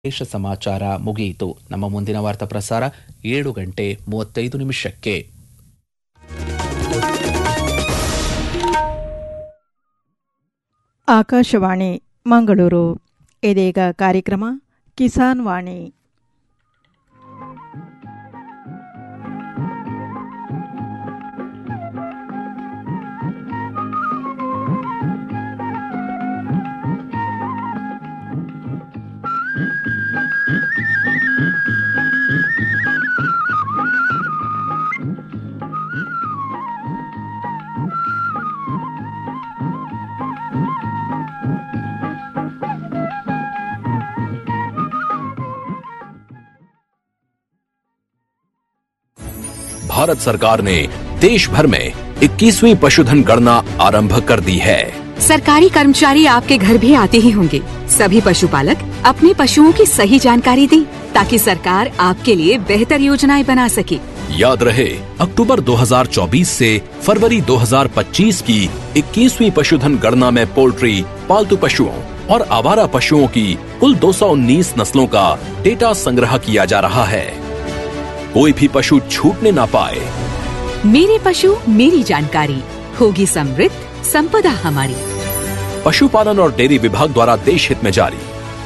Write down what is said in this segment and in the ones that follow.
ಪ್ರದೇಶ ಸಮಾಚಾರ ಮುಗಿಯಿತು ನಮ್ಮ ಮುಂದಿನ ವಾರ್ತಾ ಪ್ರಸಾರ ಏಳು ಗಂಟೆ ಮೂವತ್ತೈದು ನಿಮಿಷಕ್ಕೆ ಆಕಾಶವಾಣಿ ಮಂಗಳೂರು ಇದೀಗ ಕಾರ್ಯಕ್ರಮ ಕಿಸಾನ್ ವಾಣಿ भारत सरकार ने देश भर में 21वीं पशुधन गणना आरंभ कर दी है सरकारी कर्मचारी आपके घर भी आते ही होंगे सभी पशुपालक अपने पशुओं की सही जानकारी दें ताकि सरकार आपके लिए बेहतर योजनाएं बना सके याद रहे अक्टूबर 2024 से फरवरी 2025 की 21वीं पशुधन गणना में पोल्ट्री पालतू पशुओं और आवारा पशुओं की कुल 219 नस्लों का डेटा संग्रह किया जा रहा है कोई भी पशु छूटने ना पाए मेरे पशु मेरी जानकारी होगी समृद्ध संपदा हमारी पशुपालन और डेयरी विभाग द्वारा देश हित में जारी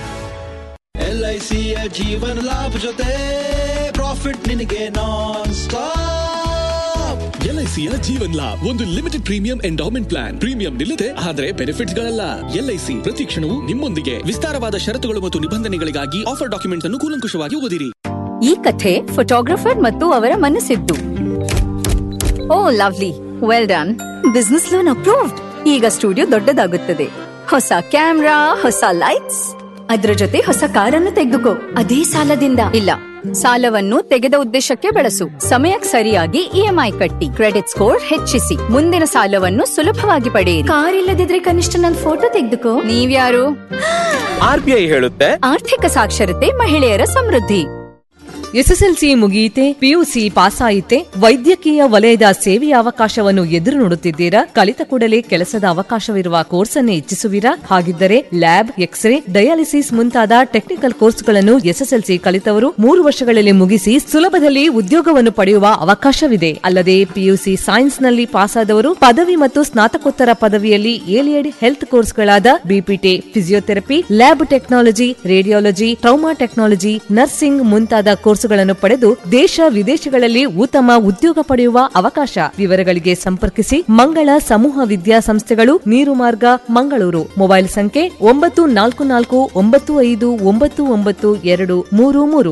ಎಲ್ಐಸಿಯ ಜೀವನ ಲಾಭ ಜೊತೆ ಪ್ರಾಫಿಟ್ ನಿನಗೆ ನಾನ್ ಸ್ಟಾಪ್ ಎಲ್ಐಸಿಯ ಜೀವನ್ ಲಾಭ್ ಒಂದು limited premium endowment plan premium ನಿಲ್ಲದೆ ಆದರೆ ಬೆನಿಫಿಟ್ಸ್ ಗಳಲ್ಲ ಎಲ್ಐಸಿ ಪ್ರತಿ ಕ್ಷಣವೂ ನಿಮ್ಮೊಂದಿಗೆ ವಿಸ್ತಾರವಾದ ಷರತ್ತುಗಳು ಮತ್ತು ನಿಬಂಧನೆಗಳಿಗಾಗಿ ಆಫರ್ ಡಾಕ್ಯುಮೆಂಟ್ಸ್ ಅನ್ನು ಕೂಲಂಕುಷವಾಗಿ ಓದಿರಿ ಈ ಕಥೆ ಫೋಟೋಗ್ರಫರ್ ಮತ್ತು ಅವರ ಮನಸ್ಸಿದ್ದು oh lovely well done business loan approved ಈಗ ಸ್ಟುಡಿಯೋ ದೊಡ್ಡದಾಗುತ್ತದೆ ಹೊಸ ಕ್ಯಾಮ್ರಾ ಹೊಸ ಲೈಟ್ಸ್ ಅದರ ಜೊತೆ ಹೊಸ ಕಾರನ್ನು ತೆಗೆದುಕೋ ಅದೇ ಸಾಲದಿಂದ ಇಲ್ಲ ಸಾಲವನ್ನು ತೆಗೆದ ಉದ್ದೇಶಕ್ಕೆ ಬಳಸು ಸಮಯಕ್ಕೆ ಸರಿಯಾಗಿ ಇಎಂಐ ಕಟ್ಟಿ ಕ್ರೆಡಿಟ್ ಸ್ಕೋರ್ ಹೆಚ್ಚಿಸಿ ಮುಂದಿನ ಸಾಲವನ್ನು ಸುಲಭವಾಗಿ ಪಡೆಯಿರಿ ಕಾರ್ ಇಲ್ಲದಿದ್ರೆ ಕನಿಷ್ಠ ನನ್ನ ಫೋಟೋ ತೆಗೆದುಕೋ ನೀವ್ಯಾರು ಆರ್ಬಿಐ ಹೇಳುತ್ತೆ ಆರ್ಥಿಕ ಸಾಕ್ಷರತೆ ಮಹಿಳೆಯರ ಸಮೃದ್ಧಿ ಎಸ್ಎಸ್ಎಲ್ಸಿ ಮುಗಿಯಿತೆ ಪಿಯುಸಿ ಪಾಸ್ ಆಯಿತೆ ವೈದ್ಯಕೀಯ ವಲಯದ ಸೇವೆಯ ಅವಕಾಶವನ್ನು ಎದುರು ನೋಡುತ್ತಿದ್ದೀರಾ ಕಲಿತ ಕೂಡಲೇ ಕೆಲಸದ ಅವಕಾಶವಿರುವ ಕೋರ್ಸ್ ಅನ್ನು ಇಚ್ಛಿಸುವಿರಾ ಹಾಗಿದ್ದರೆ ಲ್ಯಾಬ್ ಎಕ್ಸ್ರೇ ಡಯಾಲಿಸಿಸ್ ಮುಂತಾದ ಟೆಕ್ನಿಕಲ್ ಕೋರ್ಸ್ಗಳನ್ನು ಎಸ್ಎಸ್ಎಲ್ಸಿ ಕಲಿತವರು ಮೂರು ವರ್ಷಗಳಲ್ಲಿ ಮುಗಿಸಿ ಸುಲಭದಲ್ಲಿ ಉದ್ಯೋಗವನ್ನು ಪಡೆಯುವ ಅವಕಾಶವಿದೆ ಅಲ್ಲದೆ ಪಿಯುಸಿ ಸೈನ್ಸ್ನಲ್ಲಿ ಪಾಸಾದವರು ಪದವಿ ಮತ್ತು ಸ್ನಾತಕೋತ್ತರ ಪದವಿಯಲ್ಲಿ ಏಲಿಯಡ್ ಹೆಲ್ತ್ ಕೋರ್ಸ್ಗಳಾದ BPT physiotherapy lab technology radiology trauma technology nursing ಮುಂತಾದ ಕೋರ್ಸುಗಳನ್ನು ಪಡೆದು ದೇಶ ವಿದೇಶಗಳಲ್ಲಿ ಉತ್ತಮ ಉದ್ಯೋಗ ಪಡೆಯುವ ಅವಕಾಶ ವಿವರಗಳಿಗೆ ಸಂಪರ್ಕಿಸಿ ಮಂಗಳ ಸಮೂಹ ವಿದ್ಯಾಸಂಸ್ಥೆಗಳು ನೀರು ಮಾರ್ಗ ಮಂಗಳೂರು ಮೊಬೈಲ್ ಸಂಖ್ಯೆ ಒಂಬತ್ತು ನಾಲ್ಕು ನಾಲ್ಕು ಒಂಬತ್ತು ಐದು ಒಂಬತ್ತು ಒಂಬತ್ತು ಎರಡು ಮೂರು ಮೂರು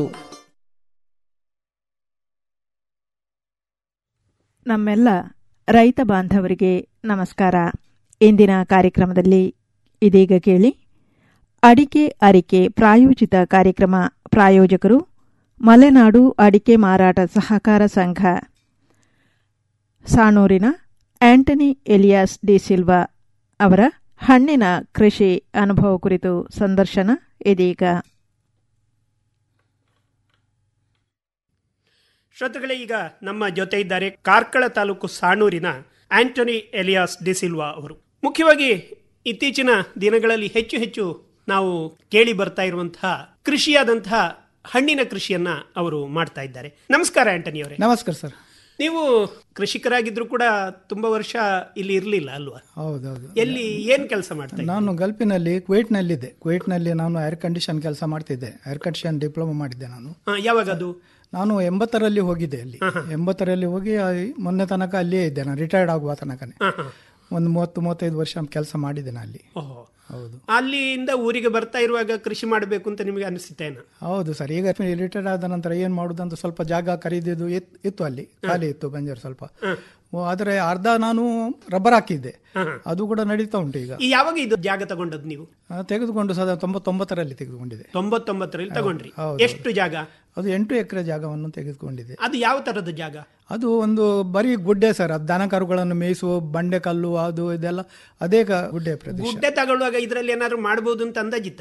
ನಮ್ಮೆಲ್ಲ ರೈತ ಬಾಂಧವರಿಗೆ ನಮಸ್ಕಾರ ಇಂದಿನ ಕಾರ್ಯಕ್ರಮದಲ್ಲಿ ಇದೀಗ ಕೇಳಿ ಅಡಿಕೆ ಅರಿಕೆ ಪ್ರಾಯೋಜಿತ ಕಾರ್ಯಕ್ರಮ ಪ್ರಾಯೋಜಕರು ಮಲೆನಾಡು ಅಡಿಕೆ ಮಾರಾಟ ಸಹಕಾರ ಸಂಘ ಸಾಣೂರಿನ ಆಂಟನಿ ಎಲಿಯಾಸ್ ಡಿ ಸಿಲ್ವಾ ಅವರ ಹಣ್ಣಿನ ಕೃಷಿ ಅನುಭವ ಕುರಿತು ಸಂದರ್ಶನ ಇದೀಗ ಶ್ರೋತೃಗಳೇ ಈಗ ನಮ್ಮ ಜೊತೆ ಇದ್ದಾರೆ ಕಾರ್ಕಳ ತಾಲೂಕು ಸಾಣೂರಿನ ಆಂಟನಿ ಎಲಿಯಾಸ್ ಡಿಸಿಲ್ವಾ ಅವರು ಮುಖ್ಯವಾಗಿ ಇತ್ತೀಚಿನ ದಿನಗಳಲ್ಲಿ ಹೆಚ್ಚು ಹೆಚ್ಚು ನಾವು ಕೇಳಿ ಬರ್ತಾ ಇರುವಂತಹ ಕೃಷಿಯಾದಂತಹ ಹಣ್ಣಿನ ಕೃಷಿಯನ್ನ ಅವರು ಮಾಡ್ತಾ ಇದ್ದಾರೆ ನಮಸ್ಕಾರ ಆಂಟನಿ ಅವರೇ ನಮಸ್ಕಾರ ಸರ್ ನೀವು ಕೃಷಿಕರಾಗಿದ್ರು ಕೂಡ ತುಂಬಾ ವರ್ಷ ಇಲ್ಲಿ ಇರಲಿಲ್ಲ ಅಲ್ವಾ ಹೌದೌದು ಎಲ್ಲಿ ಏನ್ ಕೆಲಸ ಮಾಡ್ತಾ ಇದ್ದೀರಿ? ನಾನು ಗಲ್ಫಿನಲ್ಲಿ ಕುವೈಟ್ನಲ್ಲಿದ್ದೆ ಕುವೈಟ್ನಲ್ಲಿ ನಾನು ಏರ್ ಕಂಡೀಷನ್ ಕೆಲಸ ಮಾಡ್ತಿದ್ದೆ ಏರ್ ಕಂಡೀಷನ್ ಡಿಪ್ಲೊಮಾ ಮಾಡಿದ್ದೆ ನಾನು ಹಾ, ಯಾವಾಗ ಅದು ನಾನು ಎಂಬತ್ತರಲ್ಲಿ ಹೋಗಿದ್ದೆ ಅಲ್ಲಿ ಎಂಬತ್ತರಲ್ಲಿ ಹೋಗಿ ಆ, ಮೊನ್ನೆ ತನಕ ಅಲ್ಲಿಯೇ ಇದ್ದೆ ನಾನು ರಿಟೈರ್ಡ್ ಆಗುವ ತನಕನೇ ಹಾ, ಹಾ. ಒಂದು ಮೂವತ್ತು ಮೂವತ್ತೈದು ವರ್ಷ ಕೆಲಸ ಮಾಡಿದ್ದೇನೆ ಅಲ್ಲಿ ಓಹೋ ಹೌದು ಅಲ್ಲಿಂದ ಊರಿಗೆ ಬರ್ತಾ ಇರುವಾಗ ಕೃಷಿ ಮಾಡಬೇಕು ಅಂತ ನಿಮಗೆ ಅನಿಸುತ್ತೇನ ಹೌದು ಸರ್ ಈಗ ರಿಟೈರ್ಡ್ ಆದ ನಂತರ ಏನು ಮಾಡುದಂತ ಸ್ವಲ್ಪ ಜಾಗ ಖರೀದಿದ್ದು ಇತ್- ಇತ್ತು ಅಲ್ಲಿ ಖಾಲಿ ಇತ್ತು ಬಂಜರ್ ಸ್ವಲ್ಪ ಓ, ಆದರೆ ಅರ್ಧ ನಾನು ರಬ್ಬರ್ ಹಾಕಿದ್ದೆ ಅದು ಕೂಡ ನಡೀತಾ ಉಂಟು ಈಗ ಈ ಯಾವಾಗ ಇದು ಜಾಗ ತಗೊಂಡದ್ದು ನೀವು ಆ, ತೆಗೆದುಕೊಂಡು ಸದಾ ತೊಂಬತ್ತೊಂಬತ್ತರಲ್ಲಿ ತೆಗೆದುಕೊಂಡಿದೆ ತೊಂಬತ್ತೊಂಬತ್ತರಲ್ಲಿ ತಗೊಂಡ್ರಿ ಹೌದು, ಎಷ್ಟು ಜಾಗ ಅದು ಎಂಟು ಎಕರೆ ಜಾಗವನ್ನು ತೆಗೆದುಕೊಂಡಿದೆ ಅದು ಯಾವ ತರದ ಜಾಗ ಅದು ಒಂದು ಬರೀ ಗುಡ್ಡೆ ಸರ್ ಅದು ದನ ಕರುಗಳನ್ನು ಮೇಯಿಸುವ ಬಂಡೆ ಕಲ್ಲು ಅದು ಇದೆಲ್ಲ ಅದೇ ಕ- ಗುಡ್ಡೆ ಪ್ರದೇಶ ಗುಡ್ಡೆ ತಗೊಳ್ಳುವಾಗ ಇದರಲ್ಲಿ ಏನಾದ್ರು ಮಾಡಬಹುದು ಅಂತ ಅಂದಾಜಿತ್ತ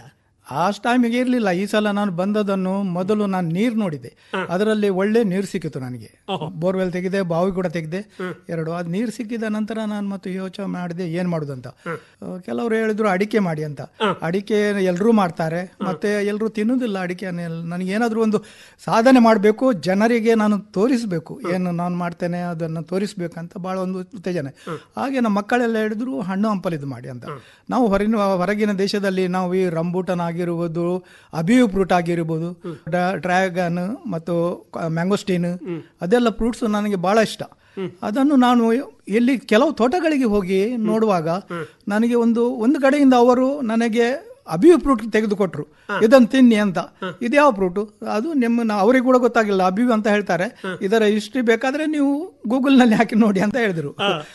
ಆ ಟೈಮಿಗೆ ಇರಲಿಲ್ಲ ಈ ಸಲ ನಾನು ಬಂದದನ್ನು ಮೊದಲು ನಾನು ನೀರು ನೋಡಿದೆ ಅದರಲ್ಲಿ ಒಳ್ಳೆ ನೀರು ಸಿಕ್ಕಿತು ನನಗೆ ಬೋರ್ವೆಲ್ ತೆಗೆದೆ ಬಾವಿ ಕೂಡ ತೆಗೆದೆ ಎರಡು ಅದು ನೀರು ಸಿಕ್ಕಿದ ನಂತರ ನಾನು ಮತ್ತೆ ಯೋಚನೆ ಮಾಡಿದೆ ಏನ್ ಮಾಡುದು ಅಂತ ಆ, ಕೆಲವರು ಹೇಳಿದ್ರು ಅಡಿಕೆ ಮಾಡಿ ಅಂತ ಅಡಿಕೆ ಎಲ್ಲರೂ ಮಾಡ್ತಾರೆ ಮತ್ತೆ ಎಲ್ಲರೂ ತಿನ್ನುವುದಿಲ್ಲ ಅಡಿಕೆ ನನಗೆ ಏನಾದರೂ ಒಂದು ಸಾಧನೆ ಮಾಡಬೇಕು ಜನರಿಗೆ ನಾನು ತೋರಿಸಬೇಕು ಏನು ನಾನು ಮಾಡ್ತೇನೆ ಅದನ್ನು ತೋರಿಸ್ಬೇಕಂತ ಬಹಳ ಒಂದು ಉತ್ತೇಜನ ಹಾಗೆ ನಮ್ಮ ಮಕ್ಕಳೆಲ್ಲ ಹೇಳಿದ್ರು ಹಣ್ಣು ಹಂಪಲಿದು ಮಾಡಿ ಅಂತ ನಾವು ಹೊರಗಿನ ಹೊರಗಿನ ದೇಶದಲ್ಲಿ ನಾವು ಈ ರಂಬೂಟನ್ ಆಗಿರ್ಬೋದು ಅಬಿಯು ಫ್ರೂಟ್ ಆಗಿರ್ಬೋದು ಡ್ರ್ಯಾಗನ್ ಮತ್ತು ಮ್ಯಾಂಗೋಸ್ಟೀನ್ ಅದೆಲ್ಲ ಫ್ರೂಟ್ಸ್ ನನಗೆ ಬಹಳ ಇಷ್ಟ ಅದನ್ನು ನಾನು ಎಲ್ಲಿ ಕೆಲವು ತೋಟಗಳಿಗೆ ಹೋಗಿ ನೋಡುವಾಗ ನನಗೆ ಒಂದು ಒಂದು ಕಡೆಯಿಂದ ಅವರು ನನಗೆ ಅಬಿಯು ಫ್ರೂಟ್ ತೆಗೆದುಕೊಟ್ರು ಇದನ್ನು ತಿನ್ನಿ ಅಂತ ಇದು ಯಾವ ಫ್ರೂಟ್ ಅದು ನಿಮ್ಮ ಅವರಿಗೆ ಕೂಡ ಗೊತ್ತಾಗಿಲ್ಲ ಅಬಿಯು ಅಂತ ಹೇಳ್ತಾರೆ ಇದರ ಹಿಸ್ಟ್ರಿ ಬೇಕಾದ್ರೆ ನೀವು ಗೂಗಲ್ ನಲ್ಲಿ ಹಾಕಿ ನೋಡಿ ಅಂತ ಹೇಳಿದ್ರು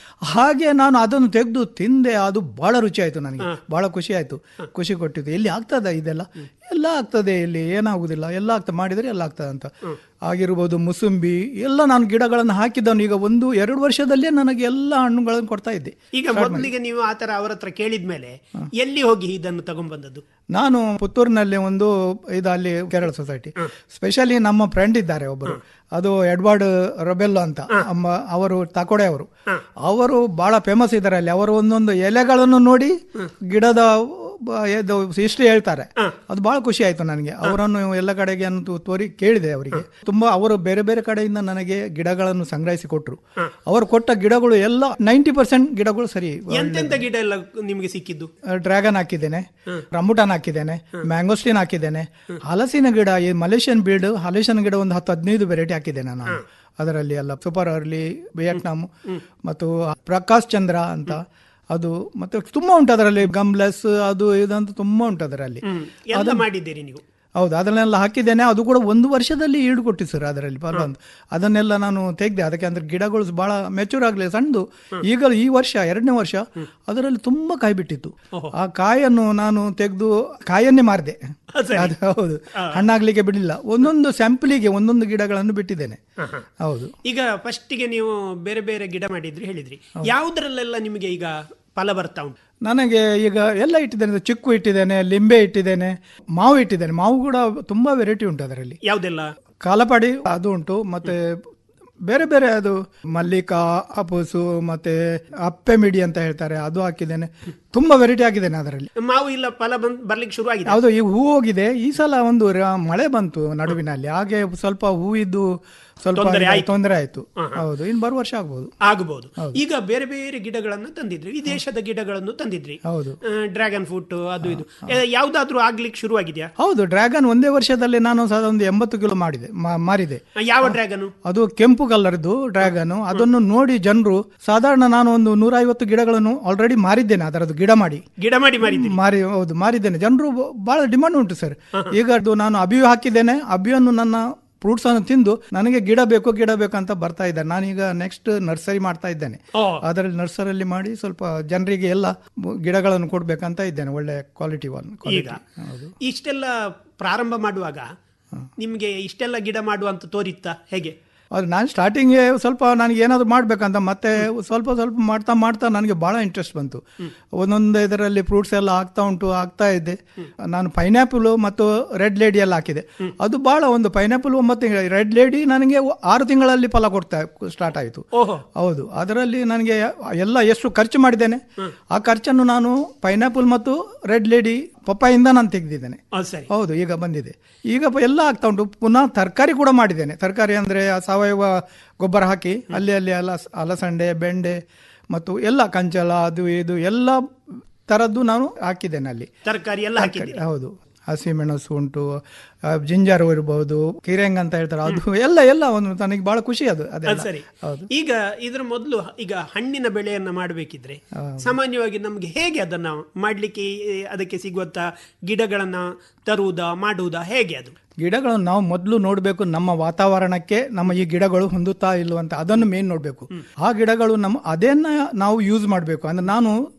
ಹಾಗೆ ನಾನು ಅದನ್ನು ತೆಗೆದು ತಿಂದೆ ಅದು ಬಹಳ ರುಚಿ ಆಯ್ತು ನನಗೆ ಬಹಳ ಖುಷಿ ಆಯ್ತು ಖುಷಿ ಕೊಟ್ಟಿದ್ದು ಎಲ್ಲಿ ಆಗ್ತದ ಇದೆಲ್ಲ ಎಲ್ಲ ಆಗ್ತದೆ ಇಲ್ಲಿ ಏನಾಗುದಿಲ್ಲ ಎಲ್ಲ ಆಗ್ತದೆ ಮಾಡಿದರೆ ಎಲ್ಲ ಆಗ್ತದೆ ಅಂತ ಆಗಿರ್ಬೋದು ಮುಸುಂಬಿ ಎಲ್ಲ ನಾನು ಗಿಡಗಳನ್ನು ಹಾಕಿದ್ದವನು ಈಗ ಒಂದು ಎರಡು ವರ್ಷದಲ್ಲೇ ನನಗೆ ಎಲ್ಲ ಹಣ್ಣುಗಳನ್ನು ಕೊಡ್ತಾ ಇದ್ದೆ ಈಗ ಮೊದಲಿಗೆ ನೀವು ಆತರ ಅವರ ಹತ್ರ ಕೇಳಿದ್ಮೇಲೆ ಎಲ್ಲಿ ಹೋಗಿ ಇದನ್ನು ತಗೊಂಡ್ಬಂದದ್ದು ನಾನು ಪುತ್ತೂರಿನಲ್ಲಿ ಒಂದು ಇದು ಅಲ್ಲಿ ಕೇರಳ ಸೊಸೈಟಿ ಸ್ಪೆಷಲಿ ನಮ್ಮ ಫ್ರೆಂಡ್ ಇದ್ದಾರೆ ಒಬ್ಬರು ಅದು ಎಡ್ವರ್ಡ್ ರೊಬೆಲ್ಲೋ ಅಂತ ಅಮ್ಮ ಅವರು ತಾಕೋಡೆ ಅವರು ಅವರು ಬಹಳ ಫೇಮಸ್ ಇದ್ದಾರೆ ಅಲ್ಲಿ ಅವರು ಒಂದೊಂದು ಎಲೆಗಳನ್ನು ನೋಡಿ ಗಿಡದ ಬ- ಇದು ಹಿಸ್ಟ್ರಿ ಹೇಳ್ತಾರೆ ಅದು ಬಹಳ ಖುಷಿ ಆಯ್ತು ನನಗೆ ಅವರನ್ನು ಎಲ್ಲ ಕಡೆಗೆ ಅಂತೂ ತೋರಿ ಕೇಳಿದೆ ಅವರಿಗೆ ತುಂಬಾ ಅವರು ಬೇರೆ ಬೇರೆ ಕಡೆಯಿಂದ ನನಗೆ ಗಿಡಗಳನ್ನು ಸಂಗ್ರಹಿಸಿ ಕೊಟ್ರು ಅವರು ಕೊಟ್ಟ ಗಿಡಗಳು ಎಲ್ಲ ನೈಂಟಿ ಪರ್ಸೆಂಟ್ ಗಿಡಗಳು ಸರಿ ಎಂತೆಂತ ಗಿಡ ಎಲ್ಲ ನಿಮಗೆ ಸಿಕ್ಕಿದ್ದು ಡ್ರ್ಯಾಗನ್ ಹಾಕಿದ್ದೇನೆ ರಂಬುಟಾನ್ ಹಾಕಿದ್ದೇನೆ ಮ್ಯಾಂಗೋಸ್ಟಿನ್ ಹಾಕಿದ್ದೇನೆ ಹಲಸಿನ ಗಿಡ ಈ ಮಲೇಷಿಯನ್ ಬೀಡ್ ಹಲಸಿನ ಗಿಡ ಒಂದು ಹತ್ತು ಹದಿನೈದು ವೆರೈಟಿ ಹಾಕಿದ್ದೇನೆ ನಾನು ಅದರಲ್ಲಿ ಎಲ್ಲ ಸೂಪರ್ ಅರ್ಲಿ ವಿಯಟ್ನಾಂ ಮತ್ತು ಪ್ರಕಾಶ್ ಚಂದ್ರ ಅಂತ ಅದು ಮತ್ತೆ ತುಂಬಾ ಉಂಟು ಅದರಲ್ಲಿ ಗಮ್ಲೆಸ್ ಅದು ಇದಂತ ತುಂಬಾ ಉಂಟು ಅದರಲ್ಲಿ ಎಲ್ಲ ಮಾಡಿದ್ದೀರಿ ನೀವು ಹೌದು ಅದನ್ನೆಲ್ಲ ಹಾಕಿದ್ದೇನೆ ಅದು ಕೂಡ ಒಂದು ವರ್ಷದಲ್ಲಿ ಈಡು ಕೊಟ್ಟು ಸರ್ ಅದರಲ್ಲಿ ಫಲವಂತ ಅದನ್ನೆಲ್ಲ ನಾನು ತೆಗೆದೆ ಅದಕ್ಕೆ ಅಂದ್ರೆ ಗಿಡಗಳು ಬಹಳ ಮೆಚೂರ್ ಆಗಲಿ ಸಣ್ಣದು ಈಗ ಈ ವರ್ಷ ಎರಡನೇ ವರ್ಷ ಅದರಲ್ಲಿ ತುಂಬಾ ಕಾಯಿ ಬಿಟ್ಟಿತ್ತು ಆ ಕಾಯನ್ನು ನಾನು ತೆಗೆದು ಕಾಯನ್ನೇ ಮಾರಿದೆ ಅದು ಹೌದು ಹಣ್ಣಾಗ್ಲಿಕ್ಕೆ ಬಿಡಲಿಲ್ಲ ಒಂದೊಂದು ಸ್ಯಾಂಪಲಿಗೆ ಒಂದೊಂದು ಗಿಡಗಳನ್ನು ಬಿಟ್ಟಿದ್ದೇನೆ ಹೌದು ಈಗ ಫಸ್ಟಿಗೆ ನೀವು ಬೇರೆ ಬೇರೆ ಗಿಡ ಮಾಡಿದ್ರಿ ಹೇಳಿದ್ರಿ ಯಾವುದರಲ್ಲೆಲ್ಲ ನಿಮಗೆ ಈಗ ಫಲ ಬರ್ತಾ ಉಂಟು ನನಗೆ ಈಗ ಎಲ್ಲ ಇಟ್ಟಿದ್ದೇನೆ ಚಿಕ್ಕು ಇಟ್ಟಿದ್ದೇನೆ ಲಿಂಬೆ ಇಟ್ಟಿದ್ದೇನೆ ಮಾವು ಇಟ್ಟಿದ್ದೇನೆ ಮಾವು ಕೂಡ ತುಂಬಾ ವೆರೈಟಿ ಉಂಟು ಅದರಲ್ಲಿ ಯಾವುದೆಲ್ಲ ಕಾಲಪಾಡಿ ಅದು ಉಂಟು ಮತ್ತೆ ಬೇರೆ ಬೇರೆ ಅದು ಮಲ್ಲಿಕಾ ಅಪೂಸು ಮತ್ತೆ ಅಪ್ಪೆ ಮಿಡಿ ಅಂತ ಹೇಳ್ತಾರೆ ಅದು ಹಾಕಿದ್ದೇನೆ ತುಂಬಾ ವೆರೈಟಿ ಹಾಕಿದ್ದೇನೆ ಅದರಲ್ಲಿ ಮಾವು ಇಲ್ಲ ಫಲ ಬಂದ್ ಬರ್ಲಿಕ್ಕೆ ಶುರು ಆಗಿದೆ ಹೌದು ಈ ಹೂ ಹೋಗಿದೆ ಈ ಸಲ ಒಂದು ರ- ಮಳೆ ಬಂತು ನಡುವಿನಲ್ಲಿ ಹಾಗೆ ಸ್ವಲ್ಪ ಹೂ ಇದ್ದು ಸ್ವಲ್ಪ ತೊಂದರೆ ಆಯ್ತು. ತೊಂದರೆ ಆಯ್ತು ಹೌದು ಇನ್ನು ಬರುವ ವರ್ಷ ಆಗ್ಬೋದು ಆಗಬಹುದು ಈಗ ಬೇರೆ ಬೇರೆ ಗಿಡಗಳನ್ನು ತಂದಿದ್ರಿ ವಿದೇಶದ ಗಿಡಗಳನ್ನು ತಂದಿದ್ರಿ ಹೌದು ಡ್ರ್ಯಾಗನ್ ಫ್ರೂಟ್ ಅದು ಇದು ಯಾವ್ದಾದ್ರೂ ಆಗ್ಲಿಕ್ಕೆ ಶುರು ಆಗಿದೆಯಾ ಹೌದು ಡ್ರ್ಯಾಗನ್ ಒಂದೇ ವರ್ಷದಲ್ಲಿ ನಾನು ಸಹ ಒಂದು ಎಂಬತ್ತು ಕಿಲೋ ಮಾಡಿದೆ ಮಾ- ಮಾರಿದೆ ಯಾವ ಡ್ರ್ಯಾಗನ್ ಅದು ಕೆಂಪು ಕಲರ್ದು ಡ್ರ್ಯಾಗನ್ ಅದನ್ನು ನೋಡಿ ಜನರು ಸಾಧಾರಣ ನಾನು ಒಂದು ನೂರ ಐವತ್ತು ಗಿಡಗಳನ್ನು ಆಲ್ರೆಡಿ ಮಾರಿದ್ದೇನೆ ಅದರದ್ದು ಗಿಡ ಮಾಡಿ ಗಿಡ ಮಾಡಿ ಮಾರಿದ್ರಿ ಮಾರಿ ಹೌದು ಮಾರಿದ್ದೇನೆ ಜನರು ಬಹಳ ಡಿಮಾಂಡ್ ಉಂಟು ಸರ್ ಈಗ ಅದು ನಾನು ಅಬಿಯು ಹಾಕಿದ್ದೇನೆ ಅಬಿಯನ್ನು ನನ್ನ ಫ್ರೂಟ್ಸ್ ಅನ್ನು ತಿಂದು ನನಗೆ ಗಿಡ ಬೇಕು ಗಿಡ ಬೇಕು ಅಂತ ಬರ್ತಾ ಇದ್ದಾರೆ ನಾನೀಗ ನೆಕ್ಸ್ಟ್ ನರ್ಸರಿ ಮಾಡ್ತಾ ಇದ್ದೇನೆ ಓ. ಅದರಲ್ಲಿ ನರ್ಸರಿಯಲ್ಲಿ ಮಾಡಿ ಸ್ವಲ್ಪ ಜನರಿಗೆ ಎಲ್ಲ ಗಿಡಗಳನ್ನು ಕೊಡ್ಬೇಕಂತ ಇದ್ದೇನೆ ಒಳ್ಳೆ ಕ್ವಾಲಿಟಿ ಒನ್ ಈಗ ಇಷ್ಟೆಲ್ಲ ಪ್ರಾರಂಭ ಮಾಡುವಾಗ ನಿಮ್ಗೆ ಇಷ್ಟೆಲ್ಲ ಗಿಡ ಮಾಡುವಂತ ತೋರಿತ್ತಾ ಹೇಗೆ ಅದು ನಾನು ಸ್ಟಾರ್ಟಿಂಗ್ಗೆ ಸ್ವಲ್ಪ ನನಗೆ ಏನಾದರೂ ಮಾಡಬೇಕಂತ ಮತ್ತೆ ಸ್ವಲ್ಪ ಸ್ವಲ್ಪ ಮಾಡ್ತಾ ಮಾಡ್ತಾ ನನಗೆ ಭಾಳ ಇಂಟ್ರೆಸ್ಟ್ ಬಂತು ಒಂದೊಂದು ಇದರಲ್ಲಿ ಫ್ರೂಟ್ಸ್ ಎಲ್ಲ ಆಗ್ತಾ ಉಂಟು ಆಗ್ತಾ ಇದ್ದೆ ನಾನು ಪೈನಾಪಲ್ ಮತ್ತು ರೆಡ್ ಲೇಡಿ ಎಲ್ಲ ಹಾಕಿದೆ ಅದು ಭಾಳ ಒಂದು ಪೈನಾಪಲ್ ಒಂಬತ್ತು ತಿಂಗಳ ರೆಡ್ ಲೇಡಿ ನನಗೆ ಆರು ತಿಂಗಳಲ್ಲಿ ಫಲ ಕೊಡ್ತಾ ಸ್ಟಾರ್ಟ್ ಆಯಿತು ಓಹೋ ಹೌದು ಅದರಲ್ಲಿ ನನಗೆ ಎಲ್ಲ ಎಷ್ಟು ಖರ್ಚು ಮಾಡಿದ್ದೇನೆ ಆ ಖರ್ಚನ್ನು ನಾನು ಪೈನಾಪಲ್ ಮತ್ತು ರೆಡ್ ಲೇಡಿ ಪಪ್ಪಾಯಿಂದ ನಾನು ತೆಗೆದಿದ್ದೇನೆ ಅದು ಸರಿ ಹೌದು ಈಗ ಬಂದಿದೆ ಈಗ ಪ- ಎಲ್ಲ ಆಗ್ತಾ ಉಂಟು ಪುನಃ ತರಕಾರಿ ಕೂಡ ಮಾಡಿದ್ದೇನೆ ತರಕಾರಿ ಅಂದ್ರೆ ಆ ಸಾವಯವ ಗೊಬ್ಬರ ಹಾಕಿ ಅಲ್ಲಿ ಅಲ್ಲಿ ಅಲ ಅಲಸಂಡೆ ಬೆಂಡೆ ಮತ್ತು ಎಲ್ಲ ಕಂಚಲ ಅದು ಇದು ಎಲ್ಲ ತರದ್ದು ನಾನು ಹಾಕಿದ್ದೇನೆ ಅಲ್ಲಿ ತರಕಾರಿ ಎಲ್ಲ ಹಾಕಿದ್ದೀರಿ ಹೌದು ಹಸಿಮೆಣಸು ಉಂಟು ಆ, ಜಿಂಜರು ಇರಬಹುದು ಕಿರೆಂಗ್ ಅಂತ ಹೇಳ್ತಾರೆ ಅದು ಎಲ್ಲ ಎಲ್ಲ ಒಂದು ನನಗೆ ಬಹಳ ಖುಷಿ ಅದು ಅದು ಅದೆಲ್ಲ ಸರಿ ಹೌದು ಈಗ ಇದ್ರ ಮೊದಲು ಈಗ ಹಣ್ಣಿನ ಬೆಳೆಯನ್ನ ಮಾಡಬೇಕಿದ್ರೆ ಸಾಮಾನ್ಯವಾಗಿ ನಮ್ಗೆ ಹೇಗೆ ಅದನ್ನ ಮಾಡ್ಲಿಕ್ಕೆ ಈ, ಅದಕ್ಕೆ ಸಿಗುವಂತ ಗಿಡಗಳನ್ನ ತರುವುದಾ ಮಾಡುವುದಾ ಹೇಗೆ ಅದು ಗಿಡಗಳನ್ನು ನಾವು ಮೊದಲು ನೋಡಬೇಕು ನಮ್ಮ ವಾತಾವರಣಕ್ಕೆ ನಮ್ಮ ಈ ಗಿಡಗಳು ಹೊಂದುತ್ತಾ ಇಲ್ಲವಂತ ಅದನ್ನು ಮೇನ್ ನೋಡಬೇಕು ಆ ಗಿಡಗಳು ನಮ್ಮ ಅದನ್ನ ನಾವು ಯೂಸ್ ಮಾಡಬೇಕು ಅಂದ್ರೆ ನಾನು